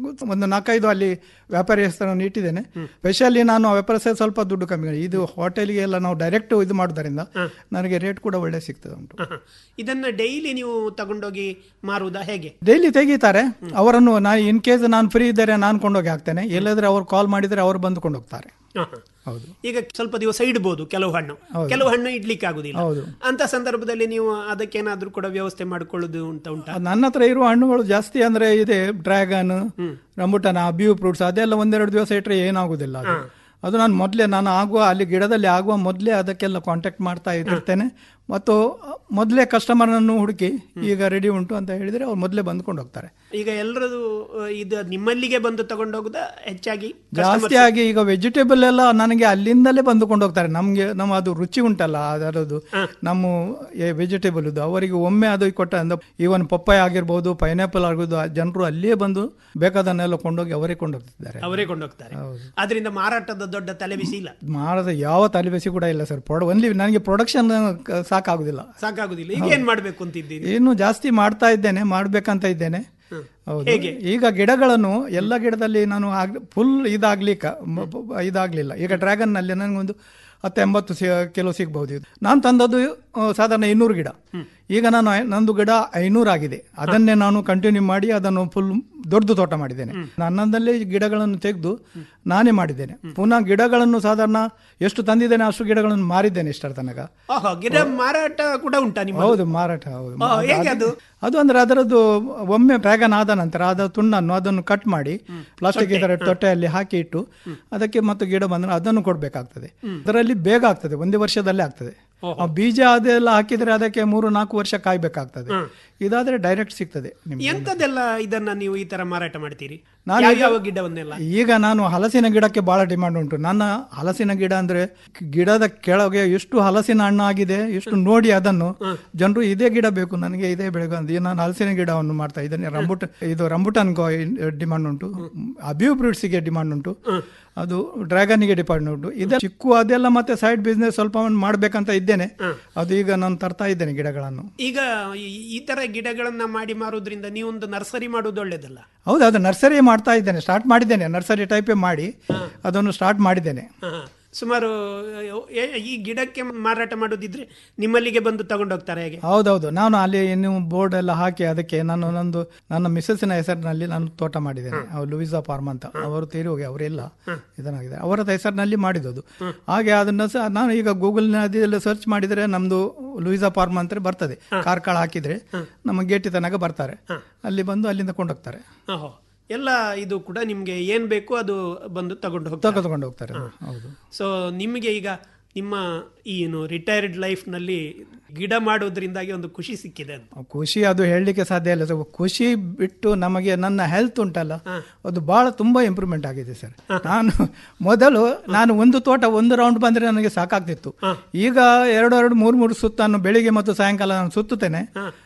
ಒಂದು ನಾಲ್ಕೈದು ಅಲ್ಲಿ ವ್ಯಾಪಾರಿ ಹೆಸರನ್ನು ಇಟ್ಟಿದ್ದೇನೆ ಸ್ಪೆಷಲಿ ನಾನು ವ್ಯಾಪಾರ ಸ್ವಲ್ಪ ದುಡ್ಡು ಕಮ್ಮಿ ಇದು ಹೋಟೆಲ್ಗೆ ಎಲ್ಲ ನಾವು ಡೈರೆಕ್ಟ್ ಇದು ಮಾಡೋದ್ರಿಂದ ನನಗೆ ರೇಟ್ ಕೂಡ ಒಳ್ಳೆ ಸಿಗ್ತದೆ ಉಂಟು ಇದನ್ನ ಡೈಲಿ ನೀವು ತಗೊಂಡೋಗಿ ಮಾರುವುದಾ ಹೇಗೆ ಡೈಲಿ ತೆಗಿತಾರೆ ಅವರನ್ನು ನಾನು ಇನ್ ಕೇಸ್ ನಾನು ಫ್ರೀ ಇದ್ದರೆ ನಾನು ಕೊಂಡೋಗಿ ಹಾಕ್ತೇನೆ ಇಲ್ಲದ್ರೆ ಅವ್ರು ಕಾಲ್ ಮಾಡಿದರೆ ಅವ್ರು ಬಂದು ಕೊಂಡೋಗ್ತಾರೆ ಹ, ಹ. ಹೌದು ಈಗ ಸ್ವಲ್ಪ ದಿವಸ ಇಡ್ಬೋದು ಕೆಲವು ಹಣ್ಣು ಹೌದು. ಕೆಲವು ಹಣ್ಣು ಇಡ್ಲಿಕ್ಕೆ ಆಗುದಿಲ್ಲ ಹೌದು. ಅಂತ ಸಂದರ್ಭದಲ್ಲಿ ನೀವು ಅದಕ್ಕೇನಾದ್ರೂ ಕೂಡ ವ್ಯವಸ್ಥೆ ಮಾಡಿಕೊಳ್ಳುದು ಅಂತ ಉಂಟಾ ನನ್ನ ಹತ್ರ ಇರುವ ಹಣ್ಣುಗಳು ಜಾಸ್ತಿ ಅಂದ್ರೆ ಇದೆ ಡ್ರ್ಯಾಗನ್ ರಂಬುಟನ ಬ್ಯೂ ಫ್ರೂಟ್ಸ್ ಅದೆಲ್ಲ ಒಂದೆರಡು ದಿವಸ ಇಟ್ಟರೆ ಏನಾಗುದಿಲ್ಲ ಅದು ಅದು ನಾನು ಮೊದಲೇ ನಾನು ಆಗುವ ಅಲ್ಲಿ ಗಿಡದಲ್ಲಿ ಆಗುವ ಮೊದಲೇ ಅದಕ್ಕೆಲ್ಲ ಕಾಂಟ್ಯಾಕ್ಟ್ ಮಾಡ್ತಾ ಇರ್ತೇನೆ ಮತ್ತು ಮೊದಲೇ ಕಸ್ಟಮರ್ನನ್ನು ಹುಡುಕಿ ಈಗ ರೆಡಿ ಉಂಟು ಅಂತ ಹೇಳಿದರೆ ಅವ್ರು ಮೊದಲೇ ಬಂದ್ಕೊಂಡು ಹೋಗ್ತಾರೆ ಈಗ ಎಲ್ಲರದು ಇದು ನಿಮ್ಮಲ್ಲಿಗೆ ಬಂದು ತಗೊಂಡೋಗುದಾ ಹೆಚ್ಚಾಗಿ ಜಾಸ್ತಿ ಆಗಿ ಈಗ ವೆಜಿಟೇಬಲ್ ಎಲ್ಲ ನನಗೆ ಅಲ್ಲಿಂದಲೇ ಬಂದುಕೊಂಡು ಹೋಗ್ತಾರೆ ನಮಗೆ ನಮ್ಮ ಅದು ರುಚಿ ಉಂಟಲ್ಲ ಅದರದ್ದು ನಮ್ಮ ವೆಜಿಟೇಬಲ್ ಇದು ಅವರಿಗೆ ಒಮ್ಮೆ ಅದು ಕೊಟ್ಟ ಈವನ್ ಪಪ್ಪಾಯ ಆಗಿರ್ಬೋದು ಪೈನಾಪಲ್ ಆಗಿರ್ಬೋದು ಜನರು ಅಲ್ಲಿಯೇ ಬಂದು ಬೇಕಾದನ್ನೆಲ್ಲ ಕೊಂಡೋಗಿ ಅವರೇ ಕೊಂಡೋಗ್ತಿದ್ದಾರೆ ಅವರೇ ಕೊಂಡೋಗ್ತಾರೆ ಆದ್ರಿಂದ ಮಾರಾಟದ ದೊಡ್ಡ ತಲೆಬಿಸಿ ಇಲ್ಲ ಮಾರದ ಯಾವ ತಲೆಬಿಸಿ ಕೂಡ ಇಲ್ಲ ಸರ್ ಪ್ರೊಡ ಒನ್ಲಿ ನನಗೆ ಪ್ರೊಡಕ್ಷನ್ ಸಾಕಾಗುದಿಲ್ಲ ಸಾಕಾಗುದಿಲ್ಲ ಈಗ ಏನ್ ಮಾಡ್ಬೇಕು ಅಂತಿದ್ದೀರಿ ಇನ್ನು ಜಾಸ್ತಿ ಮಾಡ್ತಾ ಇದ್ದೇನೆ ಮಾಡ್ಬೇಕಂತ ಇದ್ದೇನೆ ಹೌದು ಈಗ ಗಿಡಗಳನ್ನು ಎಲ್ಲ ಗಿಡದಲ್ಲಿ ನಾನು ಫುಲ್ ಇದಾಗ್ಲಿಕ್ಕ ಮ- ಪ- ಇದಾಗ್ಲಿಲ್ಲ ಈಗ ಡ್ರ್ಯಾಗನ್ ನಲ್ಲಿ ನನಗೊಂದು ಹತ್ತು ಎಂಬತ್ತು ಸಿ- ಕಿಲೋ ಸಿಗ್ಬಹುದು ಇದು ನಾನು ತಂದದ್ದು ಆ, ಸಾಧಾರಣ ಇನ್ನೂರು ಗಿಡ ಈಗ ನಾನು ಐ- ನಂದು ಗಿಡ ಐನೂರು ಆಗಿದೆ ಅದನ್ನೇ ನಾನು ಕಂಟಿನ್ಯೂ ಮಾಡಿ ಅದನ್ನು ಫುಲ್ ದೊಡ್ಡ ತೋಟ ಮಾಡಿದ್ದೇನೆ ನನ್ನದಲ್ಲೇ ಈ ಗಿಡಗಳನ್ನು ತೆಗೆದು ನಾನೇ ಮಾಡಿದ್ದೇನೆ ಪುನಃ ಗಿಡಗಳನ್ನು ಸಾಧಾರಣ ಎಷ್ಟು ತಂದಿದ್ದೇನೆ ಅಷ್ಟು ಗಿಡಗಳನ್ನು ಮಾರಿದ್ದೇನೆ ಇಷ್ಟರ ತನಕ ಓಹೋ ಗಿಡ ಮಾರಾಟ ಕೂಡ ಉಂಟಾ ನಿಮ್ಮ ಹೌದು ಮಾರಾಟ ಹೌದು ಓ, ಹೇಗೆ ಅದು? ಅದು ಅಂದ್ರೆ ಅದರದ್ದು ಒಮ್ಮೆ ಪ್ಯಾಗನ್ ಆದ ನಂತರ ಅದ ತುಂಡನ್ನು ಅದನ್ನು ಕಟ್ ಮಾಡಿ ಪ್ಲಾಸ್ಟಿಕ್ ಇದರ ತೊಟ್ಟೆಯಲ್ಲಿ ಹಾಕಿ ಇಟ್ಟು ಅದಕ್ಕೆ ಮತ್ತು ಗಿಡ ಬಂದ್ರೆ ಅದನ್ನು ಕೊಡಬೇಕಾಗ್ತದೆ ಅದರಲ್ಲಿ ಬೇಗ ಆಗ್ತದೆ ಒಂದು ವರ್ಷದಲ್ಲೇ ಆಗ್ತದೆ ಆ ಬೀಜ ಅದೆಲ್ಲ ಹಾಕಿದ್ರೆ ಅದಕ್ಕೆ ಮೂರು ನಾಲ್ಕು ವರ್ಷ ಕಾಯ್ಬೇಕಾಗ್ತದೆ ಇದಾದ್ರೆ ಡೈರೆಕ್ಟ್ ಸಿಗ್ತದೆ ನಿಮ್ಗೆ ಎಂತದೆಲ್ಲ ಇದನ್ನ ನೀವು ಈ ತರ ಮಾರಾಟ ಮಾಡ್ತೀರಿ ನಾನು ಯಾವ ಈಗ- ಯಾವ ಗಿಡವನ್ನೆಲ್ಲ ಈಗ ನಾನು ಹಲಸಿನ ಗಿಡಕ್ಕೆ ಬಹಳ ಡಿಮಾಂಡ್ ಉಂಟು ನನ್ನ ಹಲಸಿನ ಗಿಡ ಅಂದ್ರೆ ಗಿಡದ ಕೆಳಗೆ ಎಷ್ಟು ಹಲಸಿನ ಹಣ್ಣು ಆಗಿದೆ ಎಷ್ಟು ನೋಡಿ ಅದನ್ನು ಜನರು ಇದೇ ಗಿಡ ಬೇಕು ನನಗೆ ಇದೇ ಬೆಳಗ್ಗೆ ಅಂತ ನಾನು ಹಲಸಿನ ಗಿಡವನ್ನು ಮಾಡ್ತಾ ಇದ್ದೇನೆ ರಂಬುಟ ಇದು ರಂಬುಟಾನ್ ಡಿಮಾಂಡ್ ಉಂಟು ಅಬ್ಯೂ ಬ್ರೀಡ್ಸ್ಗೆ ಡಿಮಾಂಡ್ ಉಂಟು ಅದು ಡ್ರ್ಯಾಗನ್ಗೆ ಡಿಪಾರ್ಟ್ಮೆಂಟ್ ಉಂಟು ಇದೆ ಚಿಕ್ಕು ಅದೆಲ್ಲ ಮತ್ತೆ ಸೈಡ್ ಬಿಸ್ನೆಸ್ ಸ್ವಲ್ಪ ಮಾಡ್ಬೇಕಂತ ಇದ್ದೇನೆ ಅದು ಈಗ ನಾನು ತರ್ತಾ ಇದ್ದೇನೆ ಗಿಡಗಳನ್ನು ಈಗ ಈ- ಈ ತರ ಗಿಡಗಳನ್ನ ಮಾಡಿ ಮಾರುದ್ರಿಂದ ನೀವೊಂದು ನರ್ಸರಿ ಮಾಡುವುದು ಒಳ್ಳೇದಲ್ಲ ಹೌದು ಅದು ನರ್ಸರಿ ಮಾಡ್ತಾ ಇದ್ದೇನೆ ಸ್ಟಾರ್ಟ್ ಮಾಡಿದ್ದೇನೆ ನರ್ಸರಿ ಟೈಪೇ ಮಾಡಿ ಅದನ್ನು ಸ್ಟಾರ್ಟ್ ಮಾಡಿದ್ದೇನೆ ಹ, ಹ. ಸುಮಾರು ಎ- ಈ ಗಿಡಕ್ಕೆ ಮಾರಾಟ ಮಾಡೋದಿದ್ರೆ ನಿಮ್ಮಲ್ಲಿಗೆ ಬಂದು ತಗೊಂಡೋಗ್ತಾರೆ ಹೇಗೆ ಹೌದೌದು ನಾನು ಅಲ್ಲಿ ಇನ್ನು ಬೋರ್ಡ್ ಎಲ್ಲ ಹಾಕಿ ಅದಕ್ಕೆ ನಾನು ನಂದು ನನ್ನ ಮಿಸಸ್ಸಿನ ಹೆಸರಿನಲ್ಲಿ ನಾನು ತೋಟ ಮಾಡಿದ್ದೇನೆ ಅವ್ರು ಲೂಯಿಸಾ ಫಾರ್ಮ್ ಅಂತ ಅವರು ತೀರಿ ಹೋಗಿ ಅವರೆಲ್ಲ ಇದನ್ನಾಗಿದೆ ಅವರ ಹೆಸರಿನಲ್ಲಿ ಮಾಡಿದ್ದು ಹಾಗೆ ಅದನ್ನ ಸಹ ನಾನು ಈಗ ಗೂಗಲ್ ಅದೆಲ್ಲ ಸರ್ಚ್ ಮಾಡಿದ್ರೆ ನಮ್ದು ಲೂಯಿಸಾ ಫಾರ್ಮ್ ಅಂತ ಬರ್ತದೆ ಕಾರ್ಕಳ ಹಾಕಿದ್ರೆ ನಮ್ಮ ಗೇಟಿ ತನಕ ಬರ್ತಾರೆ ಅಲ್ಲಿ ಬಂದು ಅಲ್ಲಿಂದ ಕೊಂಡೋಗ್ತಾರೆ ಓಹೋ ಎಲ್ಲ ಇದು ಕೂಡ ನಿಮ್ಗೆ ಏನ್ ಬೇಕು ಅದು ಬಂದು ತಗೊಂಡು ಹೋಗ್ತಾರೆ ತಗೊಂಡು ಹೋಗ್ತಾರೆ ಹೌದು ಸೊ ನಿಮಗೆ ಈಗ ನಿಮ್ಮ ಈ ಏನು ರಿಟೈರ್ಡ್ ಲೈಫ್ ನಲ್ಲಿ ಗಿಡ ಮಾಡೋದ್ರಿಂದಾಗಿ ಒಂದು ಖುಷಿ ಸಿಕ್ಕಿದೆ ಅಂತ ಖುಷಿ ಅದು ಹೇಳಲಿಕ್ಕೆ ಸಾಧ್ಯ ಇಲ್ಲ ಸರ್ ಖುಷಿ ಬಿಟ್ಟು ನಮಗೆ ನನ್ನ ಹೆಲ್ತ್ ಉಂಟಲ್ಲ ಅದು ಬಹಳ ತುಂಬಾ ಇಂಪ್ರೂವ್ಮೆಂಟ್ ಆಗಿದೆ ಸರ್ ನಾನು ಮೊದಲು ನಾನು ಒಂದು ತೋಟ ಒಂದು ರೌಂಡ್ ಬಂದ್ರೆ ನನಗೆ ಸಾಕಾಗ್ತಿತ್ತು ಈಗ ಎರಡು ಎರಡು ಮೂರು ಮೂರು ಸುತ್ತಾನು ಬೆಳಿಗ್ಗೆ ಮತ್ತು ಸಾಯಂಕಾಲ ನಾನು ಸುತ್ತುತ್ತೇನೆ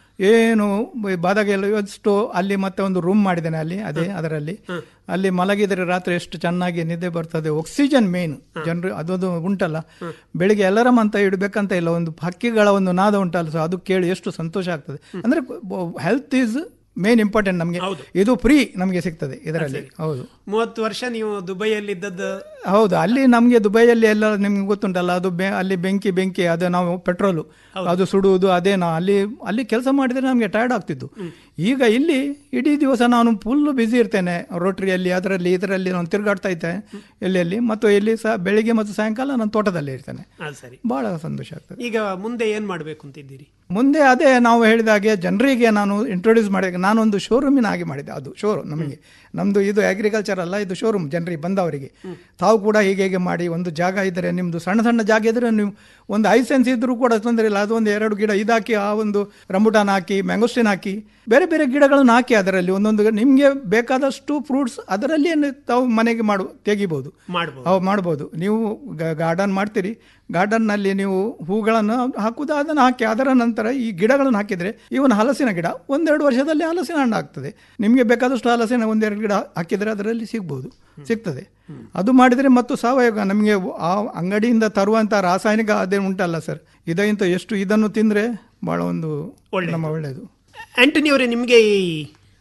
ಏನು ಬಾದಾಗೆಲ್ಲ ಎಷ್ಟು ಅಲ್ಲಿ ಮತ್ತೆ ಒಂದು ರೂಮ್ ಮಾಡಿದ್ದೇನೆ ಅಲ್ಲಿ ಅದೇ ಅದರಲ್ಲಿ ಅಲ್ಲಿ ಮಲಗಿದರೆ ರಾತ್ರಿ ಎಷ್ಟು ಚೆನ್ನಾಗಿ ನಿದ್ದೆ ಬರ್ತದೆ ಆಕ್ಸಿಜನ್ ಮೇನ್ ಜನರು ಅದೊಂದು ಉಂಟಲ್ಲ ಬೆಳಿಗ್ಗೆ ಎಲ್ಲರಮ್ ಅಂತ ಇಡಬೇಕಂತ ಇಲ್ಲ ಒಂದು ಹಕ್ಕಿಗಳ ಒಂದು ನಾದ ಉಂಟಲ್ಲ ಸೊ ಅದು ಕೇಳಿ ಎಷ್ಟು ಸಂತೋಷ ಆಗ್ತದೆ ಅಂದ್ರೆ ಹೆಲ್ತ್ ಈಸ್ ಮೇನ್ ಇಂಪಾರ್ಟೆಂಟ್ ನಮಗೆ ಇದು ಫ್ರೀ ನಮಗೆ ಸಿಗ್ತದೆ ಇದರಲ್ಲಿ ಹೌದು ಮೂವತ್ತು ವರ್ಷ ನೀವು ದುಬೈಯಲ್ಲಿ ಇದ್ದದ್ದು ಹೌದು ಅಲ್ಲಿ ನಮಗೆ ದುಬೈಯಲ್ಲಿ ಎಲ್ಲ ನಿಮ್ಗೆ ಗೊತ್ತುಂಟಲ್ಲ ಅದು ಬೆ- ಅಲ್ಲಿ ಬೆಂಕಿ ಬೆಂಕಿ ಅದು ನಾವು ಪೆಟ್ರೋಲು ಅದು ಸುಡುವುದು ಅದೇ ನಾ ಅಲ್ಲಿ ಅಲ್ಲಿ ಕೆಲಸ ಮಾಡಿದ್ರೆ ನಮಗೆ ಟಯರ್ಡ್ ಆಗ್ತಿತ್ತು ಈಗ ಇಲ್ಲಿ ಇಡೀ ದಿವಸ ನಾನು ಫುಲ್ ಬ್ಯುಸಿ ಇರ್ತೇನೆ ರೋಟ್ರಿಯಲ್ಲಿ ಅದರಲ್ಲಿ ಇದರಲ್ಲಿ ನಾನು ತಿರುಗಾಡ್ತಾ ಇರ್ತೇನೆ ಎಲ್ಲೆಲ್ಲಿ ಮತ್ತು ಇಲ್ಲಿ ಸಹ ಬೆಳಿಗ್ಗೆ ಮತ್ತು ಸಾಯಂಕಾಲ ನಾನು ತೋಟದಲ್ಲಿ ಇರ್ತೇನೆ ಅದು ಸರಿ ಬಹಳ ಸಂತೋಷ ಆಗ್ತದೆ ಈಗ ಮುಂದೆ ಏನ್ ಮಾಡ್ಬೇಕು ಅಂತಿದ್ದೀರಿ ಮುಂದೆ ಅದೇ ನಾವು ಹೇಳಿದ ಹಾಗೆ ಜನರಿಗೆ ನಾನು ಇಂಟ್ರೊಡ್ಯೂಸ್ ಮಾಡಿ ನಾನೊಂದು ಶೋರೂಮಿನ ಹಾಗೆ ಮಾಡಿದ್ದೆ ಅದು ಶೋರೂಮ್ ನಮಗೆ ನಮ್ಮದು ಇದು ಅಗ್ರಿಕಲ್ಚರ್ ಅಲ್ಲ ಇದು ಶೋರೂಮ್ ಜನರಿಗೆ ಬಂದವರಿಗೆ ತಾವು ಕೂಡ ಹೀಗೆ ಹೀಗೆ ಮಾಡಿ ಒಂದು ಜಾಗ ಇದ್ದರೆ ನಿಮ್ಮದು ಸಣ್ಣ ಸಣ್ಣ ಜಾಗ ಇದ್ದರೆ ನೀವು ಒಂದು ಐದು ಸೆನ್ಸ್ ಇದ್ದರೂ ಕೂಡ ತೊಂದರೆ ಇಲ್ಲ ಅದು ಒಂದು ಎರಡು ಗಿಡ ಇದಾಕಿ ಆ ಒಂದು ರಂಬುಟಾನ್ ಹಾಕಿ ಮ್ಯಾಂಗೋಸ್ಟಿನ್ ಹಾಕಿ ಬೇರೆ ಬೇರೆ ಗಿಡಗಳನ್ನು ಹಾಕಿ ಅದರಲ್ಲಿ ಒಂದೊಂದು ನಿಮಗೆ ಬೇಕಾದಷ್ಟು ಫ್ರೂಟ್ಸ್ ಅದರಲ್ಲಿಯೇ ನೀವು ತಾವು ಮನೆಗೆ ಮಾಡು ತೆಗಿಬೋದು ಮಾಡ್ಬೋದು ಅವು ಮಾಡ್ಬೋದು ನೀವು ಗಾರ್ಡನ್ ಮಾಡ್ತೀರಿ ಗಾರ್ಡನ್ನಲ್ಲಿ ನೀವು ಹೂಗಳನ್ನು ಹಾಕುವುದು ಅದನ್ನು ಹಾಕಿ ಅದರ ನಂತರ ಈ ಗಿಡಗಳನ್ನು ಹಾಕಿದರೆ ಇವನ್ ಹಲಸಿನ ಗಿಡ ಒಂದೆರಡು ವರ್ಷದಲ್ಲಿ ಹಲಸಿನ ಹಣ್ಣು ಆಗ್ತದೆ ನಿಮಗೆ ಬೇಕಾದಷ್ಟು ಹಲಸಿನ ಒಂದೆರಡು ಗಿಡ ಹಾಕಿದರೆ ಅದರಲ್ಲಿ ಸಿಗ್ಬೋದು ಸಿಗ್ತದೆ ಅದು ಮಾಡಿದರೆ ಮತ್ತು ಸಾವಯವ ನಮಗೆ ಆ ಅಂಗಡಿಯಿಂದ ತರುವಂಥ ರಾಸಾಯನಿಕ ಅದೇ ಉಂಟಲ್ಲ ಸರ್ ಇದಕ್ಕಿಂತ ಎಷ್ಟು ಇದನ್ನು ತಿಂದರೆ ಬಹಳ ಒಂದು ನಮ್ಮ ಒಳ್ಳೆಯದು ಆಂಟನಿ ಅವರೇ ನಿಮಗೆ ಈ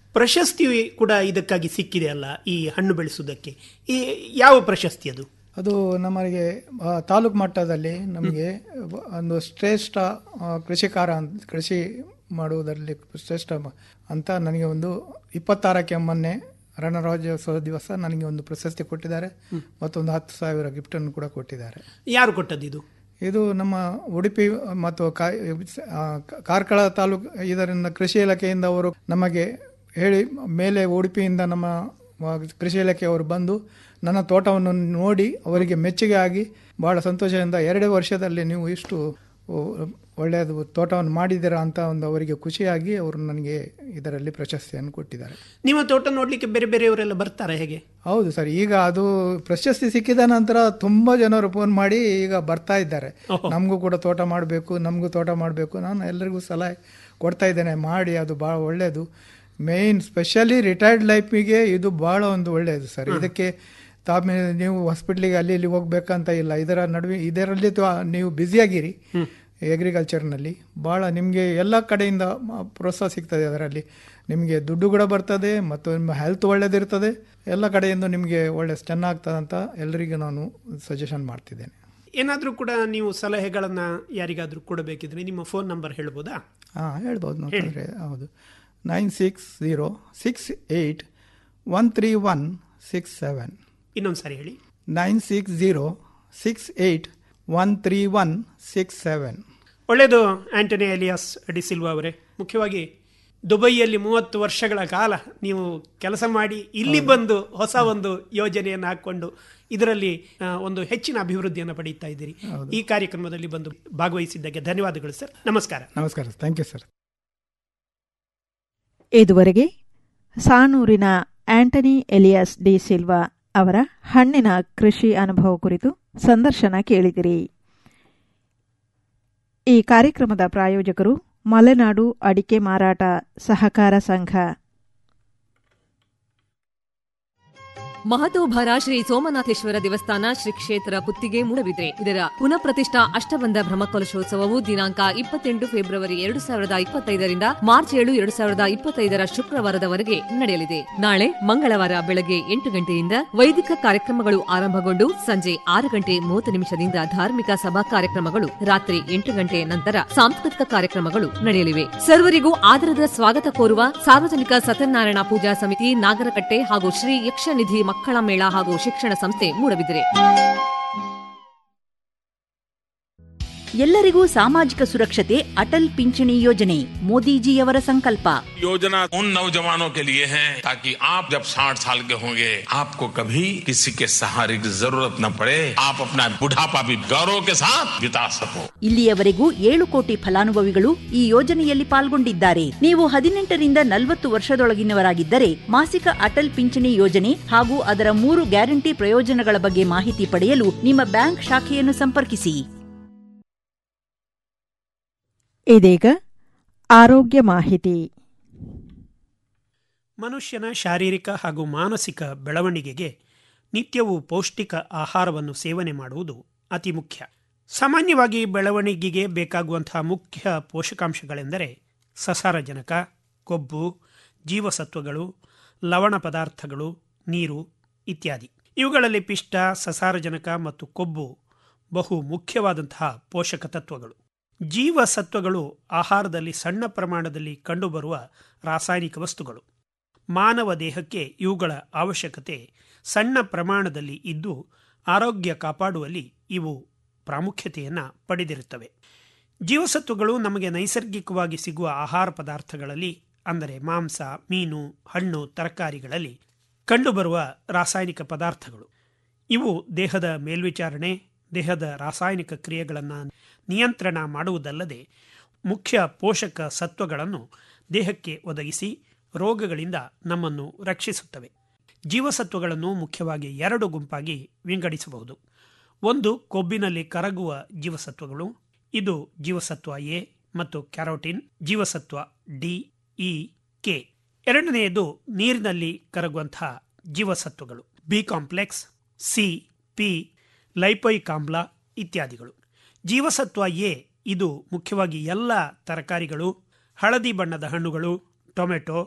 ಪ್ರಶಸ್ತಿ ಕೂಡ ಇದಕ್ಕಾಗಿ ಸಿಕ್ಕಿದೆ ಅಲ್ಲ ಈ ಹಣ್ಣು ಬೆಳೆಸುವುದಕ್ಕೆ ಈ ಯಾವ ಪ್ರಶಸ್ತಿ ಅದು ಅದು ನಮಗೆ ಆ, ತಾಲೂಕು ಮಟ್ಟದಲ್ಲಿ ನಮಗೆ ಒಂದು ಶ್ರೇಷ್ಠ ಆ, ಕೃಷಿಕಾರ ಅಂತ ಕೃಷಿ ಮಾಡುವುದರಲ್ಲಿ ಶ್ರೇಷ್ಠ ಮ- ಅಂತ ನನಗೆ ಒಂದು ಇಪ್ಪತ್ತಾರಕ್ಕೆ ಮೊನ್ನೆ ರಣರಾಜ್ಯೋತ್ಸವ ದಿವಸ ನನಗೆ ಒಂದು ಪ್ರಶಸ್ತಿ ಕೊಟ್ಟಿದ್ದಾರೆ ಮತ್ತೊಂದು ಹತ್ತು ಸಾವಿರ ಗಿಫ್ಟನ್ನು ಕೂಡ ಕೊಟ್ಟಿದ್ದಾರೆ ಯಾರು ಕೊಟ್ಟದ್ದು ಇದು ಇದು ನಮ್ಮ ಉಡುಪಿ ಮತ್ತು ಕಾ- ಆ, ಕಾರ್ಕಳ ತಾಲೂಕು ಇದರಿಂದ ಕೃಷಿ ಇಲಾಖೆಯಿಂದ ಅವರು ನಮಗೆ ಹೇಳಿ ಮೇಲೆ ಉಡುಪಿಯಿಂದ ನಮ್ಮ ಆ, ಕೃಷಿ ಇಲಾಖೆಯವರು ಬಂದು ನನ್ನ ತೋಟವನ್ನು ನೋಡಿ ಅವರಿಗೆ ಮೆಚ್ಚುಗೆ ಆಗಿ ಬಹಳ ಸಂತೋಷದಿಂದ ಎರಡು ವರ್ಷದಲ್ಲಿ ನೀವು ಇಷ್ಟು ಓ, ಒಳ್ಳೆಯದು ತೋಟವನ್ನು ಮಾಡಿದ್ದೀರಾ ಅಂತ ಒಂದು ಅವರಿಗೆ ಖುಷಿಯಾಗಿ ಅವರು ನನಗೆ ಇದರಲ್ಲಿ ಪ್ರಶಸ್ತಿಯನ್ನು ಕೊಟ್ಟಿದ್ದಾರೆ ನಿಮ್ಮ ತೋಟ ನೋಡ್ಲಿಕ್ಕೆ ಬೇರೆ ಬೇರೆಯವರೆಲ್ಲ ಬರ್ತಾರೆ ಹೇಗೆ ಹೌದು ಸರ್ ಈಗ ಅದು ಪ್ರಶಸ್ತಿ ಸಿಕ್ಕಿದ ನಂತರ ತುಂಬಾ ಜನರು ಫೋನ್ ಮಾಡಿ ಈಗ ಬರ್ತಾ ಇದ್ದಾರೆ ನಮಗೂ ಕೂಡ ತೋಟ ಮಾಡಬೇಕು ನಮಗೂ ತೋಟ ಮಾಡಬೇಕು ನಾನು ಎಲ್ಲರಿಗೂ ಸಲಹೆ ಕೊಡ್ತಾ ಇದ್ದೇನೆ ಮಾಡಿ ಅದು ಭಾಳ ಒಳ್ಳೆಯದು ಮೇಯ್ನ್ ಸ್ಪೆಷಲಿ ರಿಟೈರ್ಡ್ ಲೈಫಿಗೆ ಇದು ಭಾಳ ಒಂದು ಒಳ್ಳೆಯದು ಸರ್ ಇದಕ್ಕೆ ತಾಮೇ ನೀವು ಹಾಸ್ಪಿಟ್ಲಿಗೆ ಅಲ್ಲಿ ಇಲ್ಲಿ ಹೋಗ್ಬೇಕಂತ ಇಲ್ಲ ಇದರ ನಡುವೆ ಇದರಲ್ಲಿ ತ್ವ- ನೀವು ಬ್ಯುಸಿಯಾಗಿರಿ ಅಗ್ರಿಕಲ್ಚರ್ನಲ್ಲಿ ಭಾಳ ನಿಮಗೆ ಎಲ್ಲ ಕಡೆಯಿಂದ ಮ- ಪ್ರೋತ್ಸಾಹ ಸಿಗ್ತದೆ ಅದರಲ್ಲಿ ನಿಮಗೆ ದುಡ್ಡು ಕೂಡ ಬರ್ತದೆ ಮತ್ತು ನಿಮ್ಮ ಹೆಲ್ತ್ ಒಳ್ಳೇದಿರ್ತದೆ ಎಲ್ಲ ಕಡೆಯಿಂದ ನಿಮಗೆ ಒಳ್ಳೆ ಚೆನ್ನಾಗ್ತದೆ ಅಂತ ಎಲ್ಲರಿಗೂ ನಾನು ಸಜೆಷನ್ ಮಾಡ್ತಿದ್ದೇನೆ ಏನಾದರೂ ಕೂಡ ನೀವು ಸಲಹೆಗಳನ್ನ ಯಾರಿಗಾದ್ರೂ ಕೊಡಬೇಕಿದ್ರೆ ನಿಮ್ಮ ಫೋನ್ ನಂಬರ್ ಹೇಳ್ಬೋದಾ ಹಾಂ ಹೇಳ್ಬೋದು ನೋಡಿದ್ರೆ ಹೌದು nine six zero six eight one three one six seven ಇನ್ನೊಂದು ಸಾರಿ ಹೇಳಿ nine six zero six eight one three one six seven ಒಳ್ಳೆಯದು ಆಂಟನಿ ಎಲಿಯಾಸ್ ಡಿಸಿಲ್ವಾ ಅವರೇ ಮುಖ್ಯವಾಗಿ ದುಬೈಯಲ್ಲಿ ಮೂವತ್ತು ವರ್ಷಗಳ ಕಾಲ ನೀವು ಕೆಲಸ ಮಾಡಿ ಇಲ್ಲಿ ಬಂದು ಹೊಸ ಒಂದು ಯೋಜನೆಯನ್ನು ಹಾಕೊಂಡು ಇದರಲ್ಲಿ ಆ, ಒಂದು ಹೆಚ್ಚಿನ ಅಭಿವೃದ್ಧಿಯನ್ನು ಪಡೀತಾ ಇದ್ದೀರಿ ಈ ಕಾರ್ಯಕ್ರಮದಲ್ಲಿ ಬಂದು ಭಾಗವಹಿಸಿದ್ದಕ್ಕೆ ಧನ್ಯವಾದಗಳು ಸರ್ ನಮಸ್ಕಾರ ನಮಸ್ಕಾರ ಥ್ಯಾಂಕ್ ಯು ಸರ್ ಇದುವರೆಗೆ ಸಾಣೂರಿನ ಆಂಟನಿ ಎಲಿಯಾಸ್ ಡಿ ಸಿಲ್ವಾ ಅವರ ಹಣ್ಣಿನ ಕೃಷಿ ಅನುಭವ ಕುರಿತು ಸಂದರ್ಶನ ಕೇಳಿದಿರಿ ಈ ಕಾರ್ಯಕ್ರಮದ ಪ್ರಾಯೋಜಕರು ಮಲೆನಾಡು ಅಡಿಕೆ ಮಾರಾಟ ಸಹಕಾರ ಸಂಘ ಮಹತೋಭರ ಶ್ರೀ ಸೋಮನಾಥೇಶ್ವರ ದೇವಸ್ಥಾನ ಶ್ರೀ ಕ್ಷೇತ್ರ ಕುತ್ತಿಗೆ ಮೂಡಬಿದ್ರೆ ಇದರ ಪುನಃ ಪ್ರತಿಷ್ಠಾ ಅಷ್ಟಬಂಧ ಬ್ರಹ್ಮಕಲಶೋತ್ಸವವು ದಿನಾಂಕ ಇಪ್ಪತ್ತೆಂಟು ಫೆಬ್ರವರಿ ಎರಡು ಸಾವಿರದ ಇಪ್ಪತ್ತೈದರಿಂದ ಮಾರ್ಚ್ ಏಳು ಎರಡು ಸಾವಿರದ ಇಪ್ಪತ್ತೈದರ ಶುಕ್ರವಾರದವರೆಗೆ ನಡೆಯಲಿದೆ ನಾಳೆ ಮಂಗಳವಾರ ಬೆಳಗ್ಗೆ ಎಂಟು ಗಂಟೆಯಿಂದ ವೈದಿಕ ಕಾರ್ಯಕ್ರಮಗಳು ಆರಂಭಗೊಂಡು ಸಂಜೆ ಆರು ಗಂಟೆ ಮೂವತ್ತು ನಿಮಿಷದಿಂದ ಧಾರ್ಮಿಕ ಸಭಾ ಕಾರ್ಯಕ್ರಮಗಳು ರಾತ್ರಿ ಎಂಟು ಗಂಟೆ ನಂತರ ಸಾಂಸ್ಕೃತಿಕ ಕಾರ್ಯಕ್ರಮಗಳು ನಡೆಯಲಿವೆ ಸರ್ವರಿಗೂ ಆದರದ ಸ್ವಾಗತ ಕೋರುವ ಸಾರ್ವಜನಿಕ ಸತ್ಯನಾರಾಯಣ ಪೂಜಾ ಸಮಿತಿ ನಾಗರಕಟ್ಟೆ ಹಾಗೂ ಶ್ರೀ ಯಕ್ಷನಿಧಿ ಮಕ್ಕಳ ಮೇಳ ಹಾಗೂ ಶಿಕ್ಷಣ ಸಂಸ್ಥೆ ಮೂಡಬಿದಿರೆ ಎಲ್ಲರಿಗೂ ಸಾಮಾಜಿಕ ಸುರಕ್ಷತೆ ಅಟಲ್ ಪಿಂಚಣಿ ಯೋಜನೆ ಮೋದಿಜಿಯವರ ಸಂಕಲ್ಪ योजना उन नौजवानों के लिए है ताकि आप जब 60 साल के होंगे आपको कभी किसी के सहारे की जरूरत न पड़े आप अपना बुढ़ापा भी गौरव के साथ बिता सको ಇಲ್ಲಿಯವರೆಗೂ ಏಳು ಕೋಟಿ ಫಲಾನುಭವಿಗಳು ಈ ಯೋಜನೆಯಲ್ಲಿ ಪಾಲ್ಗೊಂಡಿದ್ದಾರೆ ನೀವು ಹದಿನೆಂಟರಿಂದ ನಲವತ್ತು ವರ್ಷದೊಳಗಿನವರಾಗಿದ್ದರೆ ಮಾಸಿಕ ಅಟಲ್ ಪಿಂಚಣಿ ಯೋಜನೆ ಹಾಗೂ ಅದರ ಮೂರು ಗ್ಯಾರಂಟಿ ಪ್ರಯೋಜನಗಳ ಬಗ್ಗೆ ಮಾಹಿತಿ ಪಡೆಯಲು ನಿಮ್ಮ ಬ್ಯಾಂಕ್ ಶಾಖೆಯನ್ನು ಸಂಪರ್ಕಿಸಿ ಇದೀಗ ಆರೋಗ್ಯ ಮಾಹಿತಿ ಮನುಷ್ಯನ ಶಾರೀರಿಕ ಹಾಗೂ ಮಾನಸಿಕ ಬೆಳವಣಿಗೆಗೆ ನಿತ್ಯವೂ ಪೌಷ್ಟಿಕ ಆಹಾರವನ್ನು ಸೇವನೆ ಮಾಡುವುದು ಅತಿ ಮುಖ್ಯ ಸಾಮಾನ್ಯವಾಗಿ ಬೆಳವಣಿಗೆಗೆ ಬೇಕಾಗುವಂತಹ ಮುಖ್ಯ ಪೋಷಕಾಂಶಗಳೆಂದರೆ ಸಸಾರಜನಕ ಕೊಬ್ಬು ಜೀವಸತ್ವಗಳು ಲವಣ ಪದಾರ್ಥಗಳು ನೀರು ಇತ್ಯಾದಿ ಇವುಗಳಲ್ಲಿ ಪಿಷ್ಟ ಸಸಾರಜನಕ ಮತ್ತು ಕೊಬ್ಬು ಬಹು ಮುಖ್ಯವಾದಂತಹ ಪೋಷಕ ತತ್ವಗಳು ಜೀವಸತ್ವಗಳು ಆಹಾರದಲ್ಲಿ ಸಣ್ಣ ಪ್ರಮಾಣದಲ್ಲಿ ಕಂಡುಬರುವ ರಾಸಾಯನಿಕ ವಸ್ತುಗಳು ಮಾನವ ದೇಹಕ್ಕೆ ಇವುಗಳ ಅವಶ್ಯಕತೆ ಸಣ್ಣ ಪ್ರಮಾಣದಲ್ಲಿ ಇದ್ದು ಆರೋಗ್ಯ ಕಾಪಾಡುವಲ್ಲಿ ಇವು ಪ್ರಾಮುಖ್ಯತೆಯನ್ನು ಪಡೆದಿರುತ್ತವೆ ಜೀವಸತ್ವಗಳು ನಮಗೆ ನೈಸರ್ಗಿಕವಾಗಿ ಸಿಗುವ ಆಹಾರ ಪದಾರ್ಥಗಳಲ್ಲಿ ಅಂದರೆ ಮಾಂಸ ಮೀನು ಹಣ್ಣು ತರಕಾರಿಗಳಲ್ಲಿ ಕಂಡುಬರುವ ರಾಸಾಯನಿಕ ಪದಾರ್ಥಗಳು ಇವು ದೇಹದ ಮೇಲ್ವಿಚಾರಣೆ ದೇಹದ ರಾಸಾಯನಿಕ ಕ್ರಿಯೆಗಳನ್ನು ನಿಯಂತ್ರಣ ಮಾಡುವುದಲ್ಲದೆ ಮುಖ್ಯ ಪೋಷಕ ಸತ್ವಗಳನ್ನು ದೇಹಕ್ಕೆ ಒದಗಿಸಿ ರೋಗಗಳಿಂದ ನಮ್ಮನ್ನು ರಕ್ಷಿಸುತ್ತವೆ ಜೀವಸತ್ವಗಳನ್ನು ಮುಖ್ಯವಾಗಿ ಎರಡು ಗುಂಪಾಗಿ ವಿಂಗಡಿಸಬಹುದು ಒಂದು ಕೊಬ್ಬಿನಲ್ಲಿ ಕರಗುವ ಜೀವಸತ್ವಗಳು ಇದು ಜೀವಸತ್ವ ಎ ಮತ್ತು ಕ್ಯಾರೋಟಿನ್ ಜೀವಸತ್ವ ಡಿ ಇ ಕೆ ಎರಡನೆಯದು ನೀರಿನಲ್ಲಿ ಕರಗುವಂತಹ ಜೀವಸತ್ವಗಳು B complex C P lipoic ಆಮ್ಲ ಇತ್ಯಾದಿಗಳು ಜೀವಸತ್ವ ಎ ಇದು ಮುಖ್ಯವಾಗಿ ಎಲ್ಲ ತರಕಾರಿಗಳು ಹಳದಿ ಬಣ್ಣದ ಹಣ್ಣುಗಳು ಟೊಮೆಟೊ